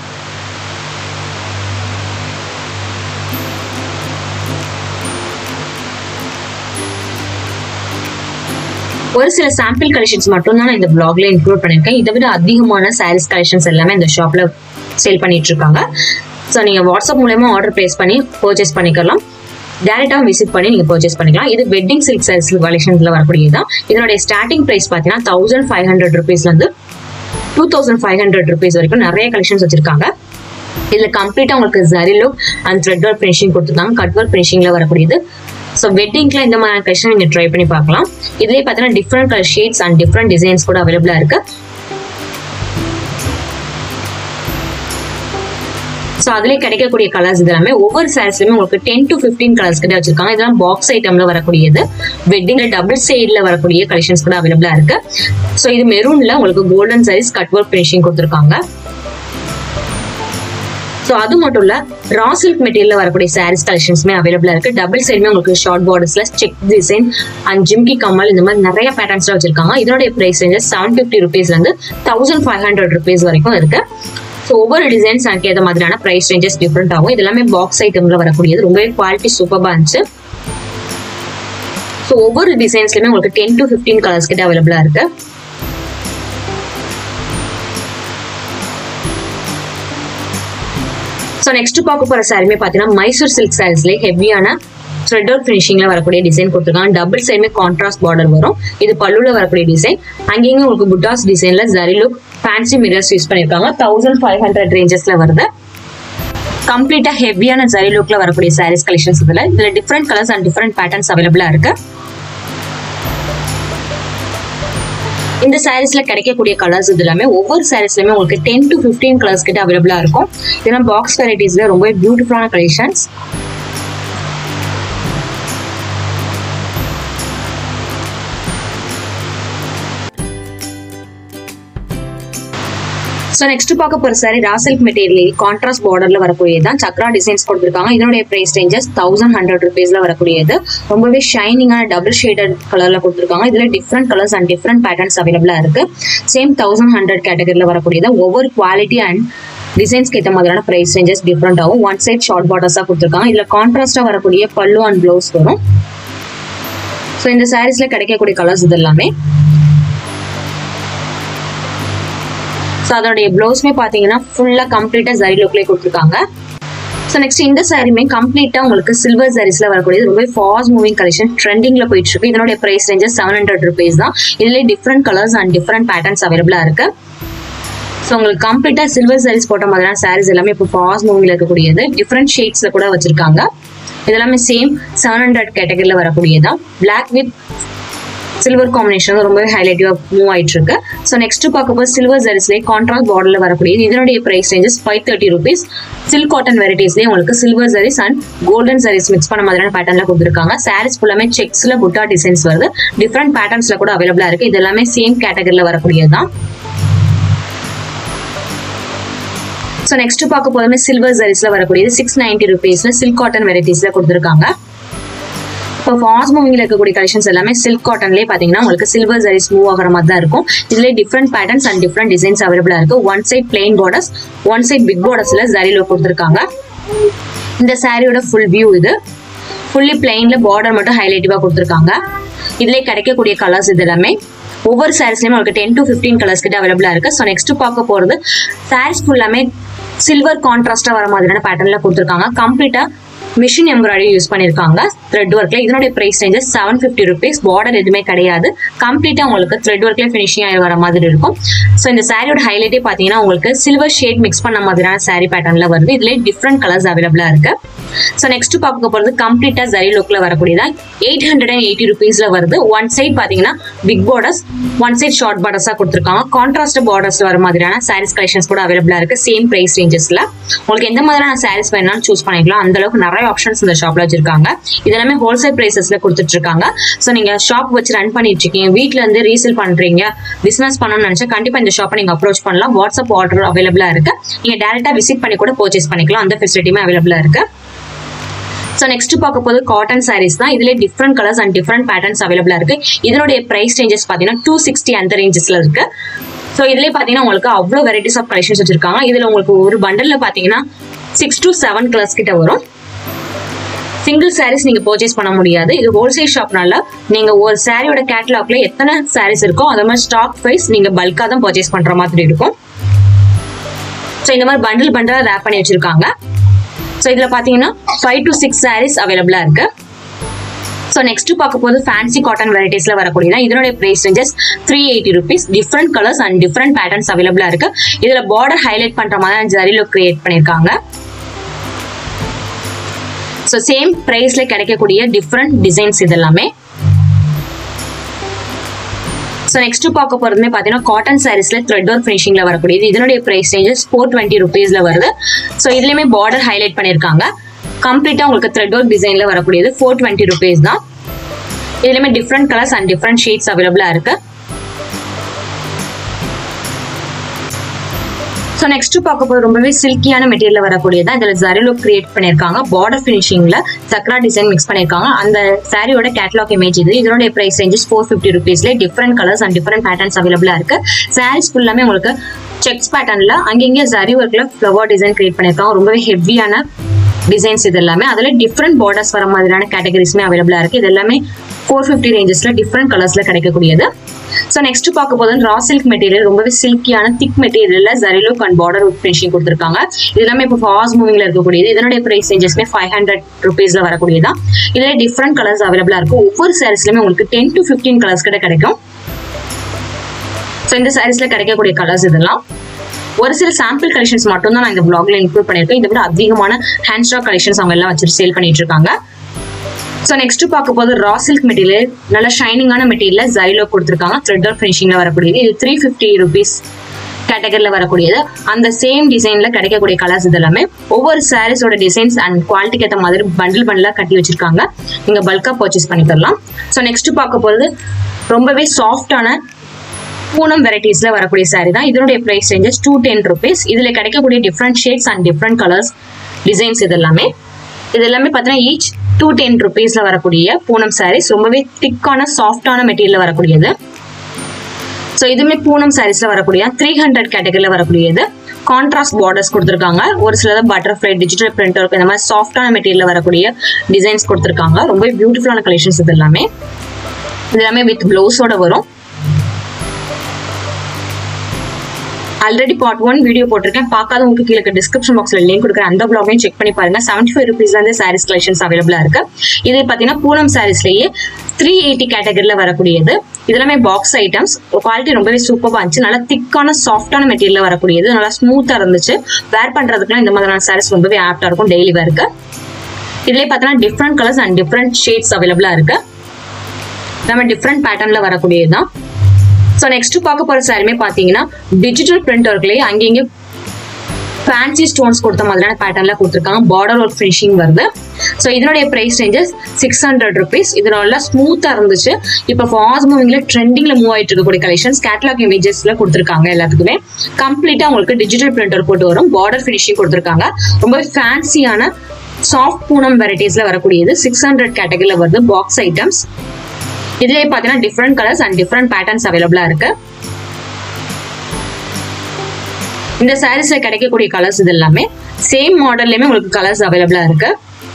ஒரு சில சாம்பிள் கலெக்ஷன்ஸ் மட்டும் தான் நான் இந்த பிளாக்ல இன்க்ளூட் பண்ணிருக்கேன் இதை விட அதிகமான சாரீஸ் கலெக்ஷன்ஸ் எல்லாமே இந்த ஷாப்ல சேல் பண்ணிட்டு இருக்காங்க ஸோ நீங்கள் வாட்ஸ்அப் மூலயமா ஆர்டர் ப்ளேஸ் பண்ணி பர்ச்சேஸ் பண்ணிக்கலாம் டேரெக்டாக விசிட் பண்ணி நீங்கள் பர்ச்சேஸ் பண்ணிக்கலாம் இது வெட்டிங் சில்க் சாரீஸ் கலெக்ஷன்ஸில் வரக்கூடியது தான் இதனுடைய ஸ்டார்டிங் ப்ரைஸ் பார்த்தீங்கன்னா தௌசண்ட் ஃபைவ் ஹண்ட்ரட் ருபீஸ்லேருந்து two thousand five hundred rupees வரைக்கும் நிறைய கலெக்ஷன்ஸ் வச்சிருக்காங்க இதுல கம்ப்ளீட்டா உங்களுக்கு zari look and thread work finishing கொடுத்துருக்காங்க கட் ஒர்க் ஃபினிஷிங்ல வரக்கூடியது ஸோ வெட்டிங்ல இந்த மாதிரி கலெக்ஷன் நீங்க ட்ரை பண்ணி பார்க்கலாம் இதுலயே பார்த்தீங்கன்னா different colour shades and different designs கூட அவைலபிளா இருக்கு ஸோ அதுலேயே கிடைக்கக்கூடிய கலர்ஸ் இதெல்லாமே ஒவ்வொரு சாரீஸ்லையுமே உங்களுக்கு டென் டு ஃபிஃப்டீன் கலர்ஸ் கிட்ட வச்சிருக்காங்க இதெல்லாம் பாக்ஸ் ஐட்டம்ல வரக்கூடியது வெட்டிங்ல டபுள் சைட்ல வரக்கூடிய கலெக்ஷன்ஸ் கூட அவைலபிளா இருக்கு ஸோ இது மெரூன்ல உங்களுக்கு golden saris cut work finishing கொடுத்துருக்காங்க ஸோ அது மட்டும் இல்ல ரா சில்க் மெட்டீரியல் வரக்கூடிய சாரீஸ் கலெக்ஷன்ஸ்மே அவைலபிளா இருக்கு டபுள் சைடுமே உங்களுக்கு ஷார்ட் பார்டர்ஸ்ல செக் டிசைன் அண்ட் ஜிம்கி கமல் இந்த மாதிரி நிறைய பேட்டர்ன்ஸ்ல வச்சிருக்காங்க இதனுடைய பிரைஸ் ரேஞ்சஸ் செவன் ஃபிஃப்டி ருபீஸ்ல இருந்து தௌசண்ட் ஃபைவ் ஹண்ட்ரட் ருபீஸ் வரைக்கும் இருக்கு ஸோ ஒவ்வொரு டிசைன்ஸ் எனக்கு ஏற்ற மாதிரியான ப்ரைஸ் ரேஞ்சஸ் டிஃப்ரெண்ட் ஆகும் இது எல்லாமே பாக்ஸ் ஐட்டம்ல வரக்கூடியது ரொம்பவே குவாலிட்டி சூப்பராக இருந்துச்சு ஸோ ஒவ்வொரு டிசைன்ஸ்லையுமே உங்களுக்கு டென் டு ஃபிஃப்டீன் கலர்ஸ் கிட்ட அவைலபிளா இருக்கு ஸோ நெக்ஸ்ட் பார்க்க போற சாரிமே பார்த்தீங்கன்னா மைசூர் சில்க் சாரீஸ்லேயே ஹெவியான த்ரெட் ஒர்க் ஃபினிஷிங்ல வரக்கூடிய டிசைன் கொடுத்துருக்காங்க டபுள் சைடுமே கான்ட்ராஸ்ட் பார்டர் வரும் இது பல்லுல வரக்கூடிய டிசைன் அங்கேயும் உங்களுக்கு புட்டாஸ் டிசைன்ல zari look fancy mirrors use பண்ணிருக்காங்க தௌசண்ட் ஃபைவ் ஹண்ட்ரட் ரேஞ்சஸ்ல வருது கம்ப்ளீட்டா ஹெவியான ஜரி லுக்ல வரக்கூடிய சாரீஸ் கலெக்ஷன்ஸ் இதுல இதுல different colours and different patterns அவைலபிளா இருக்கு இந்த சாரீஸ்ல கிடைக்கக்கூடிய கலர்ஸ் இது எல்லாமே ஒவ்வொரு சாரீஸ்லயுமே உங்களுக்கு டென் டு ஃபிஃப்டீன் கலர்ஸ் கிட்ட அவைலபிளா இருக்கும் இதெல்லாம் பாக்ஸ் வெரைட்டிஸ்ல ரொம்ப பியூட்டிஃபுல்லான கலெக்ஷன்ஸ் ஸோ நெக்ஸ்ட் பார்க்க போற சாரி ராசில்க் மெட்டீரியல் கான்ட்ராஸ்ட் பார்டர்ல வரக்கூடியது தான் சக்ரா டிசைன்ஸ் கொடுத்துருக்காங்க இதனுடைய பிரைஸ் ரேஞ்சஸ் தௌசண்ட் ஹண்ட்ரட் ருபீஸ்ல வரக்கூடியது ரொம்பவே ஷைனிங்கான டபுள் ஷேடட் கலர்ல கொடுத்துருக்காங்க இதுல different colours and different patterns அவைலபிளா இருக்கு சேம் தௌசண்ட் ஹண்ட்ரட் கேட்டகரியில் வரக்கூடியது ஒவ்வொரு குவாலிட்டி அண்ட் டிசைன்ஸ்க்கு ஏற்ற மாதிரியான ப்ரைஸ் ரேஞ்சஸ் டிஃப்ரெண்ட் ஆகும் ஒன் சைட் ஷார்ட் பார்டர்ஸாக கொடுத்துருக்காங்க இதில் கான்ட்ராஸ்டாக வரக்கூடிய பல்லு அண்ட் ப்ளவுஸ் வரும் ஸோ இந்த சாரீஸ்ல கிடைக்கக்கூடிய கலர்ஸ் இது எல்லாமே ஸோ அதோடைய ப்ளவுஸ்மே பார்த்தீங்கன்னா ஃபுல்லாக கம்ப்ளீட்டாக ஜரி லுக்லேயே கொடுத்துருக்காங்க ஸோ நெக்ஸ்ட் இந்த சாரியுமே கம்ப்ளீட்டாக உங்களுக்கு சில்வர் சாரீஸ்ல வரக்கூடியது ரொம்ப ஃபாஸ்ட் மூவிங் கலெக்ஷன் ட்ரெண்டிங்ல போயிட்டு இருக்கு இதனுடைய price ranges seven hundred rupees தான் இதுலேயே different colours and different patterns அவைலபிளா இருக்கு ஸோ உங்களுக்கு கம்ப்ளீட்டாக சில்வர் சாரீஸ் போட்ட மாதிரியான சாரீஸ் எல்லாமே இப்போ ஃபாஸ்ட் மூவிங்ல இருக்கக்கூடியது டிஃப்ரெண்ட் ஷேட்ஸ்ல கூட வச்சிருக்காங்க இதெல்லாமே சேம் செவன் ஹண்ட்ரட் கேட்டகரியில் வரக்கூடியதான் பிளாக் வித் சில்வர் காம்பினேஷன் ரொம்பவே ஹைலைட்டிவா மூவ் ஆயிட்டு இருக்கு ஸோ நெக்ஸ்ட் பார்க்கும்போது சில்வர் ஜரிஸ்லேயே கான்ட்ராஸ்ட் பார்டர்ல வரக்கூடியது இதனுடைய price ranges five thirty rupees silk cotton வெரைட்டிஸ்லேயே உங்களுக்கு silver zaris and golden zaris mix பண்ண மாதிரியான பேட்டர்ல கொடுத்துருக்காங்க சாரீஸ் ஃபுல்லாமே செக்ஸ்ல புட்டா டிசைன்ஸ் வருது டிஃப்ரெண்ட் பேட்டர்ன்ஸ்ல கூட அவைலபிளா இருக்கு இது எல்லாமே சேம் கேட்டகரியில் வரக்கூடியது தான் ஸோ நெக்ஸ்ட் பார்க்க போதுமே சில்வர் ஜரிஸ்ல வரக்கூடியது சிக்ஸ் நைன்டி ருபீஸ்ல சில்க் காட்டன் வெரைட்டிஸ்ல கொடுத்துருக்காங்க இப்போ ஃபாஸ்ட் மூவிங்ல இருக்கக்கூடிய கலெக்ஷன்ஸ் எல்லாமே சில்க் காட்டன்லேயே பார்த்தீங்கன்னா உங்களுக்கு சில்வர் ஜரிஸ் மூவ் ஆகிற மாதிரி தான் இருக்கும் இதுலேயே different patterns and different designs அவைலபிளா இருக்கு one side plain borders one side big பார்டர்ஸ்ல ஜரில கொடுத்துருக்காங்க இந்த சாரியோட ஃபுல் வியூ இது ஃபுல்லி பிளெயின்ல பார்டர் மட்டும் ஹைலைட்டிவா கொடுத்துருக்காங்க இதுலேயே கிடைக்கக்கூடிய கலர்ஸ் இது எல்லாமே ஒவ்வொரு சாரீஸ்லயுமே உங்களுக்கு டென் டு ஃபிஃப்டீன் கலர்ஸ் கிட்ட அவைலபிளா இருக்கு ஸோ நெக்ஸ்ட் பார்க்க போறது சாரீஸ் ஃபுல்லாமே சில்வர் கான்ட்ராஸ்டா வர மாதிரியான பேட்டர்ன்ல கொடுத்துருக்காங்க கம்ப்ளீட்டா மிஷின் எம்ப்ராய்டரி யூஸ் பண்ணிருக்காங்க த்ரெட் ஒர்க்ல இதனுடைய price ranges seven fifty rupees border எதுவுமே கிடையாது கம்ப்ளீட்டா உங்களுக்கு த்ரெட் ஒர்க்ல ஃபினிஷிங் ஆகி வர மாதிரி இருக்கும் ஸோ இந்த சாரியோட ஹைலைட்டே பார்த்தீங்கன்னா உங்களுக்கு சில்வர் ஷேட் மிக்ஸ் பண்ண மாதிரியான சாரி பேட்டர்ன்ல வருது இதுல டிஃப்ரெண்ட் கலர்ஸ் அவைலபிளா இருக்கு ஸோ நெக்ஸ்ட் பார்க்க போறது கம்ப்ளீட்டா ஜரி லுக்ல வரக்கூடியதா எயிட் ஹண்ட்ரட் அண்ட் எயிட்டி ருபீஸ்ல வருது ஒன் சைட் பாத்தீங்கன்னா big borders one side short பார்டர்ஸா கொடுத்துருக்காங்க கான்ட்ராஸ்ட் பார்டர்ஸ் வர மாதிரியான சாரீஸ் கலெக்ஷன்ஸ் கூட அவைலபிளா இருக்கு சேம் பிரைஸ் ரேஞ்சஸ்ல உங்களுக்கு எந்த மாதிரியான சாரீஸ் வேணாலும் சூஸ் பண்ணிக்கலாம் அந்த அளவுக்கு நிறைய ஆப்ஷன்ஸ் இந்த ஷாப்ல வச்சிருக்காங்க இதெல்லாமே ஹோல்சேல் பிரைசஸ்ல கொடுத்துட்டு இருக்காங்க ஸோ நீங்க ஷாப் வச்சு ரன் பண்ணிட்டு இருக்கீங்க வீட்ல இருந்து ரீசேல் பண்றீங்க பிசினஸ் பண்ணணும்னு நினைச்சா கண்டிப்பா இந்த ஷாப்பை நீங்க அப்ரோச் பண்ணலாம் வாட்ஸ்அப் ஆர்டர் அவைலபிளா இருக்கு நீங்க டேரக்டா விசிட் பண்ணி கூட பர்ச்சேஸ் பண்ணிக்கலாம் அந்த ஃபெசிலிட்டியுமே அவைலபிளா இருக்கு ஸோ நெக்ஸ்ட் பார்க்க போது காட்டன் சாரீஸ் தான் இதுல different colours and different patterns அவைலபிளா இருக்கு இதனுடைய பிரைஸ் ரேஞ்சஸ் பாத்தீங்கன்னா டூ சிக்ஸ்டி அந்த ரேஞ்சஸ்ல இருக்கு ஸோ இதுலேயே பார்த்தீங்கன்னா உங்களுக்கு அவ்வளோ வெரைட்டிஸ் ஆஃப் கலெக்ஷன்ஸ் வச்சிருக்காங்க இதுல உங்களுக்கு ஒரு பண்டல்ல பார்த்தீங்கன்னா சிக்ஸ் டு செவன் கலர்ஸ் கிட்ட வரும் சிங்கிள் சாரீஸ் நீங்க பர்ச்சேஸ் பண்ண முடியாது இது ஹோல்சேல் ஷாப்னால நீங்க ஒரு சாரியோட கேட்டலாக்ல எத்தனை சாரீஸ் இருக்கோ அதே மாதிரி ஸ்டாக் வைஸ் நீங்க பல்கா தான் பர்ச்சேஸ் பண்ற மாதிரி இருக்கும் ஸோ இந்த மாதிரி பண்டில் பண்டலா ரேப் பண்ணி வச்சிருக்காங்க ஸோ இதில் பார்த்தீங்கன்னா ஃபைவ் டு சிக்ஸ் சாரீஸ் அவைலபிளாக இருக்கு ஸோ நெக்ஸ்ட் பார்க்க போது ஃபேன்சி காட்டன் வெரைட்டிஸ்ல வரக்கூடியதான் இதனுடைய price ranges three eighty rupees different colours and different patterns அவைலபிளா இருக்கு இதுல பார்டர் ஹைலைட் பண்ற மாதிரி ஜரிலோ கிரியேட் பண்ணிருக்காங்க ஸோ சேம் பிரைஸ்ல கிடைக்கக்கூடிய டிஃப்ரெண்ட் டிசைன்ஸ் இது எல்லாமே ஸோ நெக்ஸ்ட் பார்க்க போறதுமே பார்த்தீங்கன்னா காட்டன் சாரீஸ்ல த்ரெட் ஒர்க் ஃபினிஷிங்ல வரக்கூடியது இதனுடைய பிரைஸ் ரேஞ்சஸ் ஃபோர் டுவெண்ட்டி ருபீஸ்ல வருது ஸோ இதுலயுமே பார்டர் ஹைலைட் பண்ணியிருக்காங்க கம்ப்ளீட்டா உங்களுக்கு த்ரெட் ஒர்க் டிசைன்ல வரக்கூடியது ஃபோர் டுவெண்ட்டி ருபீஸ் தான் இதுலயுமே different colours and different shades அவைலபிளா இருக்கு ஸோ நெக்ஸ்ட் பார்க்க போது ரொம்பவே சில்கியான மெட்டீரியல் வரக்கூடியது தான் இதில் ஜரிலோ கிரியேட் பண்ணியிருக்காங்க பார்டர் ஃபினிஷிங்ல சக்ரா டிசைன் மிக்ஸ் பண்ணியிருக்காங்க அந்த சாரியோட கேட்லாக் இமேஜ் இது இதனுடைய பிரைஸ் ரேஞ்சஸ் ஃபோர் ஃபிஃப்டி ருபீஸ்ல different colours and different patterns அவைலபிளா இருக்கு சாரீஸ் ஃபுல்லாமே உங்களுக்கு செக்ஸ் பேட்டர்ன்ல அங்கங்கே ஜரி ஒர்க்ல ஃப்ளவர் டிசைன் கிரியேட் பண்ணியிருக்காங்க ரொம்பவே ஹெவியான டிசைன்ஸ் இது எல்லாமே அதுல டிஃப்ரெண்ட் பார்டர்ஸ் வர மாதிரியான கேட்டகரிஸ்மே அவைலபிளா இருக்கு இது எல்லாமே ஃபோர் ஃபிஃப்டி ரேஞ்சஸ்ல டிஃப்ரெண்ட் கலர்ஸ்ல கிடைக்கக்கூடியது ஸோ நெக்ஸ்ட் பார்க்க போது ரா சில்க் மெட்டீரியல் ரொம்பவே சில்கியான திக் மெட்டீரியல்ல zari look and border with finishing கொடுத்துருக்காங்க இது எல்லாமே இப்போ ஃபாஸ்ட் மூவிங்ல இருக்கக்கூடியது இதனுடைய பிரைஸ் ரேஞ்சஸ்மே ஃபைவ் ஹண்ட்ரட் ருபீஸ்ல வரக்கூடியதான் இதுல டிஃப்ரெண்ட் கலர்ஸ் அவைலபிளா இருக்கும் ஒவ்வொரு சாரீஸ்லயுமே உங்களுக்கு டென் டு ஃபிஃப்டீன் கலர்ஸ் கிட்ட கிடைக்கும் ஸோ இந்த சாரீஸ்ல கிடைக்கக்கூடிய கலர்ஸ் இதெல்லாம் ஒரு சில சாம்பிள் கலெக்ஷன்ஸ் மட்டும் தான் நான் இந்த பிளாக்ல இன்க்ளூட் பண்ணியிருக்கேன் இதை விட அதிகமான ஹேண்ட் ஸ்டாக் கலெக்ஷன்ஸ் அவங்க எல்லாம் வச்சுட்டு சேல் பண்ணிட்டு இருக்காங்க ஸோ நெக்ஸ்ட் பார்க்க போது ரா சில்க் மெட்டீரியல் நல்ல ஷைனிங்கான மெட்டீரியல் ஜைலோ கொடுத்துருக்காங்க த்ரெட் ஆர் ஃபினிஷிங்ல வரக்கூடியது இது த்ரீ ஃபிஃப்டி ருபீஸ் கேட்டகரியில் வரக்கூடியது அந்த சேம் டிசைன்ல கிடைக்கக்கூடிய கலர்ஸ் இது எல்லாமே ஒவ்வொரு சாரீஸோட டிசைன்ஸ் அண்ட் குவாலிட்டிக்கு ஏற்ற மாதிரி பண்டில் பண்டிலா கட்டி வச்சிருக்காங்க நீங்க பல்கா பர்ச்சேஸ் பண்ணி தரலாம் ஸோ நெக்ஸ்ட் பார்க்க போறது ரொம்பவே சாஃப்டான பூனம் வெரைட்டிஸ்ல வரக்கூடிய சாரி தான் இதனுடைய price ranges two ten rupees இதுல கிடைக்கக்கூடிய different shades and different colours designs இது எல்லாமே இது எல்லாமே பார்த்தீங்கன்னா ஈச் டூ டென் ருபீஸ்ல வரக்கூடிய பூனம் சாரீஸ் ரொம்பவே திக்கான சாஃப்டான மெட்டீரியல் வரக்கூடியது ஸோ இதுவுமே பூனம் சாரீஸ்ல வரக்கூடிய த்ரீ ஹண்ட்ரட் கேட்டகரியில் வரக்கூடியது கான்ட்ராஸ்ட் பார்டர்ஸ் கொடுத்துருக்காங்க ஒரு சிலது பட்டர்ஃப்ளை டிஜிட்டல் பிரிண்ட் இருக்கும் இந்த மாதிரி சாஃப்டான மெட்டீரியல் வரக்கூடிய டிசைன்ஸ் கொடுத்துருக்காங்க ரொம்ப பியூட்டிஃபுல்லான கலெக்ஷன்ஸ் இது எல்லாமே இது எல்லாமே வித் ப்ளவுஸோட வரும் ஆல்ரெடி பார்ட் ஒன் வீடியோ போட்டிருக்கேன் பார்க்காதவங்களுக்கு கீழே டிஸ்கிரிப்ஷன் பாக்ஸ்ல லிங்க் கொடுக்குறேன் அந்த பிளாகையும் செக் பண்ணி பாருங்க செவன்டி ஃபைவ் ருபீஸ்ல இருந்து சாரீஸ் கலெக்ஷன்ஸ் அவைலபிளா இருக்கு இது பாத்தீங்கன்னா பூனம் சாரீஸ்லயே த்ரீ எயிட்டி கேட்டகரியில் வரக்கூடியது இதெல்லாமே பாக்ஸ் ஐட்டம்ஸ் குவாலிட்டி ரொம்பவே சூப்பராக இருந்துச்சு நல்லா திக்கான சாஃப்டான மெட்டீரியல் வரக்கூடியது நல்லா ஸ்மூத்தாக இருந்துச்சு வேர் பண்ணுறதுக்குலாம் இந்த மாதிரியான சாரீஸ் ரொம்பவே ஆப்டாக இருக்கும் டெய்லி வேருக்கு இதுலேயே பார்த்தீங்கன்னா different colours and different shades அவைலபிளாக இருக்கு நம்ம டிஃப்ரெண்ட் பேட்டர்னில் வரக்கூடியது தான் ஸோ நெக்ஸ்ட் பார்க்க போகிற சாரியுமே பார்த்தீங்கன்னா டிஜிட்டல் பிரிண்ட் ஒர்க்லேயே அங்கங்கே ஃபேன்சி ஸ்டோன்ஸ் கொடுத்த மாதிரியான பேட்டர்ல கொடுத்துருக்காங்க பார்டர் ஒர்க் ஃபினிஷிங் வருது ஸோ இதனுடைய price ranges six hundred rupees இது நல்லா ஸ்மூத்தாக இருந்துச்சு இப்போ ஃபாஸ்ட் மூவிங்ல ட்ரெண்டிங்ல மூவ் ஆயிட்டு இருக்கக்கூடிய கலெக்ஷன்ஸ் கேட்லாக் இமேஜஸ்ல கொடுத்துருக்காங்க எல்லாத்துக்குமே கம்ப்ளீட்டா உங்களுக்கு டிஜிட்டல் பிரிண்டர் போட்டு வரும் பார்டர் ஃபினிஷிங் கொடுத்துருக்காங்க ரொம்ப ஃபேன்சியான சாஃப்ட் பூனம் வெரைட்டிஸ்ல வரக்கூடியது சிக்ஸ் ஹண்ட்ரட் கேட்டகரியில் வருது பாக்ஸ் ஐட்டம்ஸ் இதுலயே பார்த்தீங்கன்னா different colours and different patterns அவைலபிளா இருக்கு இந்த சாரீஸ்ல கிடைக்கக்கூடிய கலர்ஸ் இது எல்லாமே சேம் மாடல்லையுமே உங்களுக்கு கலர்ஸ் அவைலபிளா இருக்கு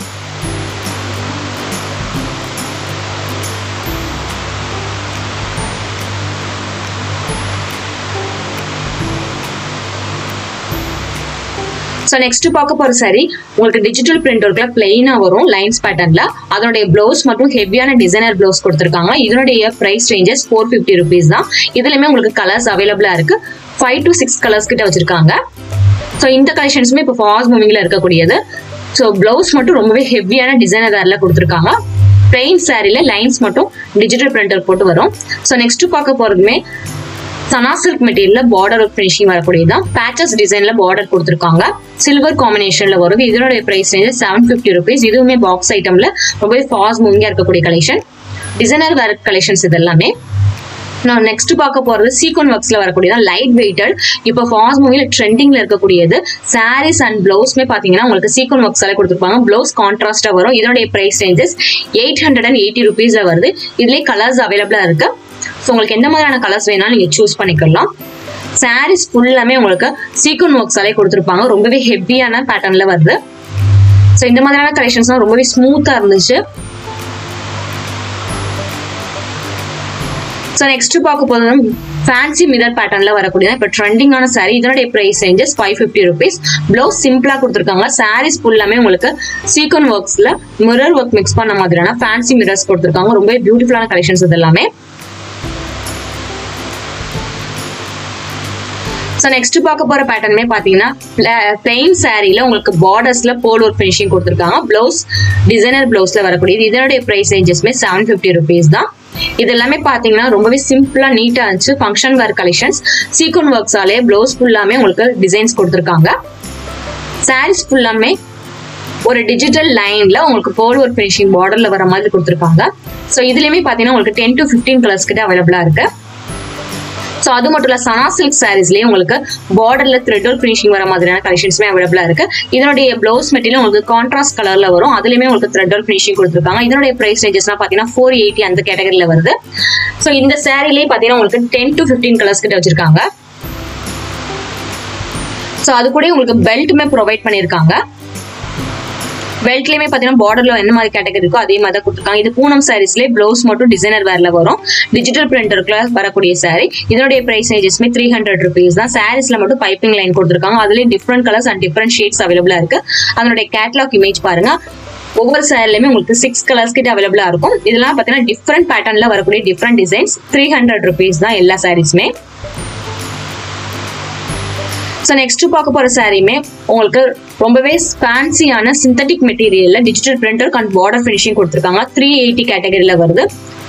ஸோ நெக்ஸ்ட் பார்க்க போற சாரி உங்களுக்கு டிஜிட்டல் பிரிண்ட் ஒர்க்ல பிளெயினா வரும் லைன்ஸ் பேட்டர்ன்ல அதனுடைய ப்ளவுஸ் மற்றும் ஹெவியான டிசைனர் ப்ளவுஸ் கொடுத்துருக்காங்க இதனுடைய price ranges four fifty rupees தான் இதுலயுமே உங்களுக்கு கலர்ஸ் அவைலபிளா இருக்கு ஃபைவ் டு சிக்ஸ் கலர்ஸ் கிட்ட வச்சிருக்காங்க ஸோ இந்த கலெக்ஷன்ஸுமே இப்போ ஃபாஸ்ட் மூவிங்ல இருக்கக்கூடியது ஸோ பிளவுஸ் மட்டும் ரொம்பவே ஹெவியான டிசைனர் வேர்ல கொடுத்துருக்காங்க பிளெயின் சாரில லைன்ஸ் மட்டும் டிஜிட்டல் பிரிண்டர் போட்டு வரும் ஸோ நெக்ஸ்ட் பார்க்க போறதுமே சனா சில்க் மெட்டீரியல்ல பார்டர் ஒர்க் ஃபினிஷிங் வரக்கூடியதான் பேச்சஸ் டிசைன்ல பார்டர் கொடுத்துருக்காங்க சில்வர் காம்பினேஷன்ல வருது இதனுடைய price range seven fifty rupees இதுவுமே பாக்ஸ் ஐட்டம்ல ரொம்பவே ஃபாஸ்ட் மூவிங்கா இருக்கக்கூடிய கலெக்ஷன் டிசைனர் வேர் கலெக்ஷன்ஸ் இது எல்லாமே நான் நெக்ஸ்ட் பார்க்க போறது சீக்வன் ஒர்க்ஸ்ல வரக்கூடியதான் லைட் வெயிட்டட் இப்போ ஃபாஸ்ட் மூவில ட்ரெண்டிங்ல இருக்கக்கூடியது சாரீஸ் அண்ட் பிளவுஸ்மே பாத்தீங்கன்னா உங்களுக்கு சீக்வன் ஒர்க்ஸ் எல்லாம் கொடுத்துருப்பாங்க பிளவுஸ் கான்ட்ராஸ்டா வரும் இதனுடைய price ranges eight hundred and eighty ருபீஸ்ல வருது இதுலயே கலர்ஸ் அவைலபிளா இருக்கு ஸோ உங்களுக்கு எந்த மாதிரியான கலர்ஸ் வேணாலும் நீங்க சூஸ் பண்ணிக்கலாம் சாரீஸ் ஃபுல்லாமே உங்களுக்கு சீக்வன் ஒர்க்ஸாலே கொடுத்துருப்பாங்க ரொம்பவே ஹெவியான பேட்டர்ன்ல வருது ஸோ இந்த மாதிரியான கலெக்ஷன்ஸ்லாம் ரொம்பவே ஸ்மூத்தா இருந்துச்சு ஸோ நெக்ஸ்ட் பார்க்க போதும் ஃபேன்சி மிரர் பேட்டர்ன்ல வரக்கூடிய இப்போ ட்ரெண்டிங்கான saree இதனுடைய price ranges five fifty rupees blouse சிம்பிளா கொடுத்துருக்காங்க சாரீஸ் ஃபுல்லாமே உங்களுக்கு சீக்வன் ஒர்க்ஸ்ல மிரர் ஒர்க் மிக்ஸ் பண்ண மாதிரியான ஃபேன்சி மிரர்ஸ் கொடுத்துருக்காங்க ரொம்ப பியூட்டிஃபுல்லான கலெக்ஷன்ஸ் இது எல்லாமே ஸோ நெக்ஸ்ட் பார்க்க போற பேட்டர்னுமே பார்த்தீங்கன்னா பிளெயின் சாரீல உங்களுக்கு பார்டர்ஸ்ல போல் ஒர்க் ஃபினிஷிங் கொடுத்துருக்காங்க பிளவுஸ் டிசைனர் பிளவுஸ்ல வரக்கூடியது இதனுடைய பிரைஸ் ரேஞ்சஸ்மே செவன் ஃபிஃப்டி ருபீஸ் தான் இது எல்லாமே பார்த்தீங்கன்னா ரொம்பவே சிம்பிளா நீட்டா இருந்துச்சு ஃபங்க்ஷன் வேர் கலெக்ஷன்ஸ் சீக்வன் ஒர்க்ஸாலே பிளவுஸ் ஃபுல்லாமே உங்களுக்கு டிசைன்ஸ் கொடுத்துருக்காங்க சாரீஸ் ஃபுல்லாமே ஒரு டிஜிட்டல் லைன்ல உங்களுக்கு போல் ஒர்க் ஃபினிஷிங் பார்டர்ல வர மாதிரி கொடுத்துருக்காங்க ஸோ இதுலயுமே பார்த்தீங்கன்னா உங்களுக்கு டென் டு ஃபிஃப்டீன் கலர்ஸ் கிட்ட அவைலபிளா இருக்கு ஸோ அது மட்டும் இல்ல சனா சில்க் சாரீஸ்லயே உங்களுக்கு பார்டர்ல த்ரெட் ஒர்க் ஃபினிஷிங் வர மாதிரியான கலெக்ஷன்ஸ்மே அவைலபிளா இருக்கு இதனுடைய பிளவுஸ் மெட்டீரியல் உங்களுக்கு கான்ட்ராஸ்ட் கலர்ல வரும் அதுலயுமே உங்களுக்கு த்ரெட் ஒர்க் ஃபினிஷிங் கொடுத்துருக்காங்க இதனுடைய பிரைஸ் ரேஞ்சஸ்லாம் பாத்தீங்கன்னா ஃபோர் எயிட்டி அந்த கேட்டகரியில வருது ஸோ இந்த சாரீலயே பாத்தீங்கன்னா உங்களுக்கு டென் டு ஃபிஃப்டீன் கலர்ஸ் கிட்ட வச்சிருக்காங்க ஸோ அது கூட உங்களுக்கு பெல்ட்டுமே ப்ரொவைட் பண்ணியிருக்காங்க பெல்ட்லயுமே பாத்தீங்கன்னா பார்டர்ல என்ன மாதிரி கேட்டகரி இருக்கோ அதே மாதிரி தான் கொடுத்துருக்காங்க இது பூனம் சாரீஸ்லேயே ப்ளவுஸ் மட்டும் டிசைனர் வேர்ல வரும் டிஜிட்டல் பிரிண்டருக்குள்ள வரக்கூடிய சாரி இதனுடைய பிரைஸ் ரேஞ்சஸ்மே த்ரீ ஹண்ட்ரட் ருபீஸ் தான் சாரீஸ்ல மட்டும் பைப்பிங் லைன் கொடுத்துருக்காங்க அதுலயும் different colours and different shades அவைலபிளா இருக்கு அதனுடைய கேட்லாக் இமேஜ் பாருங்க ஒவ்வொரு சேரீலுமே உங்களுக்கு சிக்ஸ் கலர்ஸ் கிட்ட அவைலபிளா இருக்கும் இதெல்லாம் பாத்தீங்கன்னா டிஃப்ரெண்ட் பேட்டர்ன்ல வரக்கூடிய different designs three hundred rupees தான் எல்லா சாரீஸுமே ஸோ நெக்ஸ்ட் பார்க்க போற சாரியுமே உங்களுக்கு ரொம்பவே ஃபேன்சியான சிந்தட்டிக் மெட்டீரியல்ல digital printer and border finishing கொடுத்துருக்காங்க த்ரீ எயிட்டி கேட்டகரியில வருது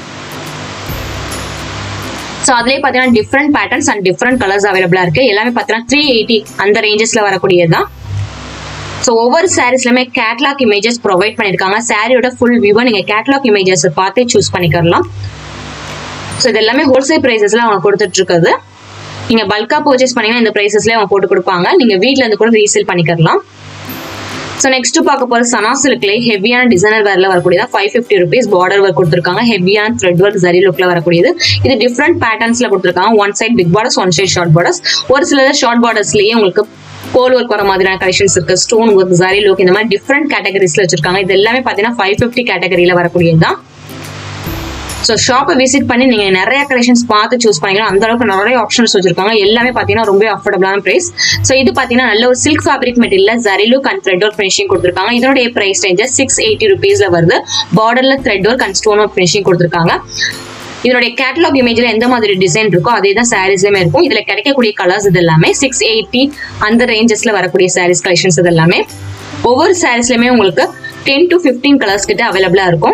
ஸோ அதுலேயே பார்த்தீங்கன்னா different patterns and different colours அவைலபிளா இருக்கு எல்லாமே பார்த்தீங்கன்னா த்ரீ எயிட்டி அந்த ரேஞ்சஸ்ல வரக்கூடியது தான் ஸோ ஒவ்வொரு சாரீஸ்லையுமே கேட்லாக் இமேஜஸ் ப்ரொவைட் பண்ணியிருக்காங்க சாரியோட ஃபுல் வியூவை நீங்கள் கேட்லாக் இமேஜஸ் பார்த்தே சூஸ் பண்ணிக்கலாம் ஸோ இது எல்லாமே ஹோல்சேல் ப்ரைஸஸ்ல அவங்க கொடுத்துட்டு இருக்குது நீங்க பல்கா பர்ச்சேஸ் பண்ணீங்கன்னா இந்த ப்ரைஸஸ்லேயே அவங்க போட்டு கொடுப்பாங்க நீங்க வீட்ல இருந்து கூட ரீசேல் பண்ணிக்கலாம் ஸோ நெக்ஸ்ட் பார்க்க போகிற சனா சில்க்லேயே ஹெவியான டிசைனர் வேர்ல வரக்கூடியது five fifty rupees border work கொடுத்துருக்காங்க ஹெவியான த்ரெட் ஒர்க் ஜரி லுக்ல வரக்கூடியது இது டிஃப்ரெண்ட் பேட்டர்ன்ஸ்ல கொடுத்துருக்காங்க one side big borders one side short borders ஒரு சில ஷார்ட் பார்டர்ஸ்லயே உங்களுக்கு கோல் ஒர்க் வர மாதிரியான கலெக்ஷன்ஸ் இருக்கு ஸ்டோன் ஒர்க் ஜரி லுக் இந்த மாதிரி டிஃப்ரெண்ட் கேட்டகரிஸ்ல வச்சிருக்காங்க இது எல்லாமே பார்த்தீங்கன்னா ஃபைவ் ஃபிஃப்டி கேட்டகரியில வரக்கூடியது தான் ஸோ ஷாப்பை விசிட் பண்ணி நீங்க நிறைய கலெக்ஷன்ஸ் பார்த்து சூஸ் பண்ணிக்கலாம் அந்த அளவுக்கு நிறைய ஆப்ஷன்ஸ் வச்சிருக்காங்க எல்லாமே பார்த்தீங்கன்னா ரொம்ப அஃபோர்டபுளான பிரைஸ் ஸோ இது பார்த்தீங்கன்னா நல்ல ஒரு silk fabric material zari look and thread work finishing கொடுத்துருக்காங்க இதனுடைய பிரைஸ் ரேஞ்சஸ் சிக்ஸ் எயிட்டி ருபீஸ்ல வருது பார்டர்ல thread work and stone work finishing கொடுத்துருக்காங்க இதனுடைய கேட்டலாக் இமேஜ்ல எந்த மாதிரி டிசைன் இருக்கோ அதே தான் சாரீஸ்லயுமே இருக்கும் இதுல கிடைக்கக்கூடிய கலர்ஸ் இது எல்லாமே சிக்ஸ் எயிட்டி அந்த ரேஞ்சஸ்ல வரக்கூடிய சாரீஸ் கலெக்ஷன்ஸ் இது எல்லாமே ஒவ்வொரு சாரீஸ்லயுமே உங்களுக்கு டென் டு ஃபிஃப்டீன் கலர்ஸ் கிட்ட அவைலபிளா இருக்கும்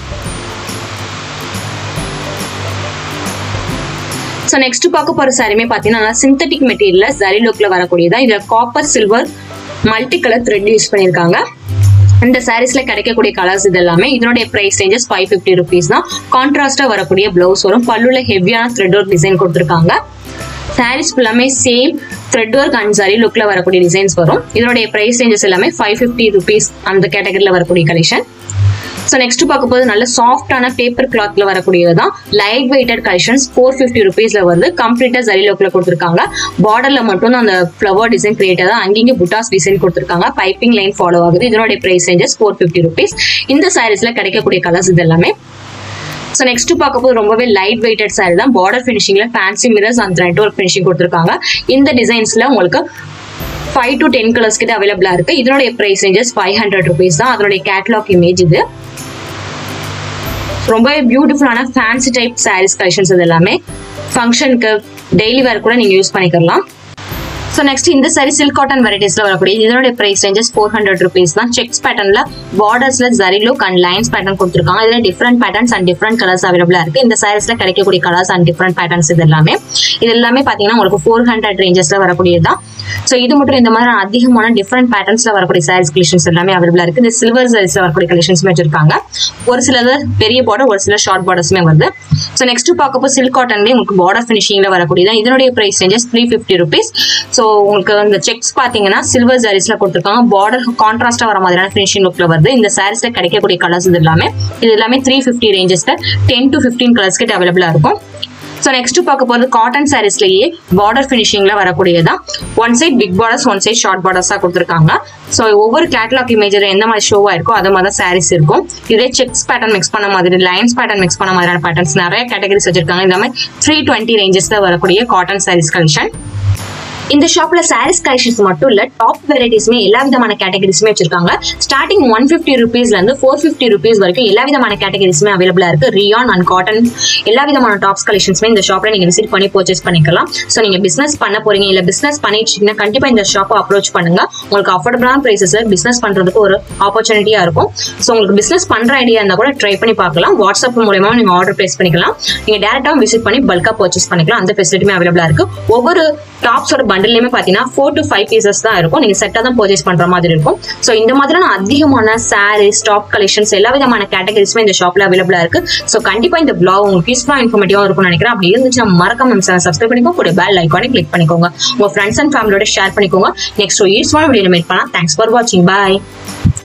ஸோ நெக்ஸ்ட் பார்க்க போற சாரியுமே பார்த்தீங்கன்னா சிந்தட்டிக் மெட்டீரியல் ஜரி லுக்ல வரக்கூடியதா இதுல copper silver multi colour thread use பண்ணியிருக்காங்க இந்த சாரீஸ்ல கிடைக்கக்கூடிய கலர்ஸ் இது எல்லாமே இதனுடைய price ranges five fifty rupees தான் கான்ட்ராஸ்டா வரக்கூடிய பிளவுஸ் வரும் பல்லுல ஹெவியான த்ரெட் ஒர்க் டிசைன் கொடுத்துருக்காங்க சாரீஸ் ஃபுல்லாமே சேம் த்ரெட் ஒர்க் அண்ட் சரி லுக்ல வரக்கூடிய டிசைன்ஸ் வரும் இதனுடைய பிரைஸ் ரேஞ்சஸ் எல்லாமே ஃபைவ் ஃபிஃப்டி ருபீஸ் அந்த கேட்டகரியில் வரக்கூடிய கலெக்ஷன் ஸோ நெக்ஸ்ட் பார்க்க போது நல்ல சாஃப்டான பேப்பர் கிளாத்ல வரக்கூடியது தான் light weighted collections four fifty ருபீஸ்ல வந்து கம்ப்ளீட்டா ஜரி லோக்கில் கொடுத்துருக்காங்க பார்டர்ல மட்டும் தான் அந்த ஃப்ளவர் டிசைன் கிரியேட் தான் அங்கேயும் புட்டாஸ் டிசைன் கொடுத்துருக்காங்க பைப்பிங் லைன் ஃபாலோ ஆகுது இதனுடைய price ranges four fifty rupees இந்த சாரீஸ்ல கிடைக்கக்கூடிய கலர்ஸ் இது எல்லாமே ஸோ நெக்ஸ்ட் பார்க்க போது ரொம்பவே லைட் வெயிட்டட் சாரி தான் பார்டர் ஃபினிஷிங்ல ஃபேன்சி மிரர்ஸ் அந்த த்ரெட் ஒர்க் ஃபினிஷிங் கொடுத்துருக்காங்க இந்த டிசைன்ஸ்ல உங்களுக்கு ஃபைவ் டு டென் கலர்ஸ் கிட்ட அவைலபிளா இருக்கு இதனுடைய price ranges five hundred rupees தான் அதனுடைய கேட்லாக் இமேஜ் இது ரொம்ப பியூட்டிஃபுல்லான ஃபேன்சி டைப் சாரீஸ் கலெக்ஷன்ஸ் இது எல்லாமே ஃபங்க்ஷனுக்கு டெய்லி வேர் கூட நீங்க யூஸ் பண்ணிக்கலாம் ஸோ நெக்ஸ்ட் இந்த சாரி சில்க் காட்டன் வெரைட்டிஸ்ல வரக்கூடிய இதனுடைய price ranges four hundred rupees தான் செக்ஸ் பேட்டர்ன்ல பார்டர்ஸ்ல zari look and lines pattern கொடுத்துருக்காங்க இதுல different patterns and different colours அவைலபிளா இருக்கு இந்த சாரீஸ்ல கிடைக்கக்கூடிய கலர்ஸ் அண்ட் டிஃப்ரெண்ட் பேட்டர்ன்ஸ் இது எல்லாமே இது எல்லாமே பாத்தீங்கன்னா உங்களுக்கு ஃபோர் ஹண்ட்ரட் ரேஞ்சஸ்ல வரக்கூடியது தான் ஸோ இது மட்டும் இந்த மாதிரி அதிகமான டிஃப்ரெண்ட் பேட்டர்ன்ஸ்ல வரக்கூடிய சாரீஸ் கலெக்ஷன்ஸ் எல்லாமே அவைலபிளா இருக்கு இந்த சில்வர் சாரீஸ்ல வரக்கூடிய கலெக்ஷன்ஸ்மே வச்சிருக்காங்க ஒரு சிலது பெரிய பார்டர் ஒரு சில ஷார்ட் பார்டர்ஸ்மே வருது ஸோ நெக்ஸ்ட் பார்க்கப்போ சில்க் காட்டன்லேயே உங்களுக்கு பார்டர் ஃபினிஷிங்ல வரக்கூடியது இதனுடைய price ranges three fifty rupees so உங்களுக்கு இந்த செக்ஸ் பார்த்தீங்கன்னா சில்வர் சாரீஸ்ல கொடுத்துருக்காங்க பார்டர் கான்ட்ராஸ்டா வர மாதிரியான ஃபினிஷிங் லுக்ல வருது இந்த சாரீஸ்ல கிடைக்கக்கூடிய கலர்ஸ் இது எல்லாமே இது எல்லாமே த்ரீ ஃபிஃப்டி ரேஞ்சஸ்ல டென் டு ஃபிஃப்டீன் கலர்ஸ் கிட்ட அவைலபிளா இருக்கும் ஸோ நெக்ஸ்ட் பார்க்க போகிறது காட்டன் சாரீஸ்லேயே பார்டர் ஃபினிஷிங்கில் வரக்கூடியதான் one side big borders one side short பார்டர்ஸாக கொடுத்துருக்காங்க ஸோ ஒவ்வொரு கேட்லாக் இமேஜில் எந்த மாதிரி ஷோவாக இருக்கோ அது மாதிரி தான் சாரீஸ் இருக்கும் இதே செக்ஸ் பேட்டர்ன் மிக்ஸ் பண்ண மாதிரி லைன்ஸ் பேட்டர்ன் மிக்ஸ் பண்ண மாதிரியான பேட்டர்ன்ஸ் நிறைய கேட்டகரிஸ் வச்சிருக்காங்க இந்த மாதிரி த்ரீ டுவெண்ட்டி ரேஞ்சஸில் வரக்கூடிய காட்டன் சாரீஸ் கலெக்ஷன் இந்த ஷாப்ல சாரீஸ் கலெக்ஷன்ஸ் மட்டும் இல்ல டாப் வெரைட்டிஸ்மே எல்லா விதமான கேட்டகரிஸுமே வச்சிருக்காங்க ஸ்டார்டிங் ஒன் ஃபிஃப்டி ருபீஸ்ல இருந்து ஃபோர் ஃபிஃப்டி ருபீஸ் வரைக்கும் எல்லா விதமான கேட்டகரிஸுமே அவைலபிளா இருக்கு ரியான் அண்ட் காட்டன் எல்லா விதமான டாப்ஸ் கலெக்ஷன்ஸ்மே இந்த ஷாப்ல நீங்க விசிட் பண்ணி பர்ச்சேஸ் பண்ணிக்கலாம் ஸோ நீங்க பிசினஸ் பண்ண போறீங்க இல்ல பிசினஸ் பண்ணிட்டு கண்டிப்பா இந்த ஷாப்பை அப்ரோச் பண்ணுங்க உங்களுக்கு அஃபோர்டபுளான பிரைசஸ்ல பிசினஸ் பண்றதுக்கு ஒரு ஆப்பர்ச்சுனிட்டியா இருக்கும் ஸோ உங்களுக்கு பிசினஸ் பண்ற ஐடியா இருந்தா கூட ட்ரை பண்ணி பார்க்கலாம் வாட்ஸ்அப் மூலயமா நீங்க ஆர்டர் பிளேஸ் பண்ணிக்கலாம் நீங்க டேரக்டா விசிட் பண்ணி பல்கா பர்ச்சேஸ் பண்ணிக்கலாம் அந்த ஃபெசிலிட்டியுமே அவைலபிளா இருக்கு ஒவ்வொரு டாப்ஸோட பண்டிலுமே பார்த்தீங்கன்னா ஃபோர் டு ஃபைவ் பீசஸ் தான் இருக்கும் நீங்கள் செட்டாக தான் பர்ச்சேஸ் பண்ணுற மாதிரி இருக்கும் ஸோ இந்த மாதிரியான அதிகமான சாரீஸ் டாப் கலெக்ஷன்ஸ் எல்லா விதமான கேட்டகரிஸுமே இந்த ஷாப்பில் அவைலபிளாக இருக்கு ஸோ கண்டிப்பாக இந்த பிளாக் உங்களுக்கு யூஸ்ஃபுல்லாக இன்ஃபர்மேட்டிவாக இருக்கும்னு நினைக்கிறேன் அப்படி இருந்துச்சு நம்ம மறக்காம நம்ம சப்ஸ்கிரைப் பண்ணிக்கோங்க கூட பெல் ஐக்கானே கிளிக் பண்ணிக்கோங்க உங்கள் ஃப்ரெண்ட்ஸ் அண்ட் ஃபேமிலியோட ஷேர் பண்ணிக்கோங்க நெக்ஸ்ட் யூஸ்ஃபுல்லான வீடியோ மீட் பண்ணலாம் தேங்க்ஸ் ஃபார் வாட்சிங் பாய்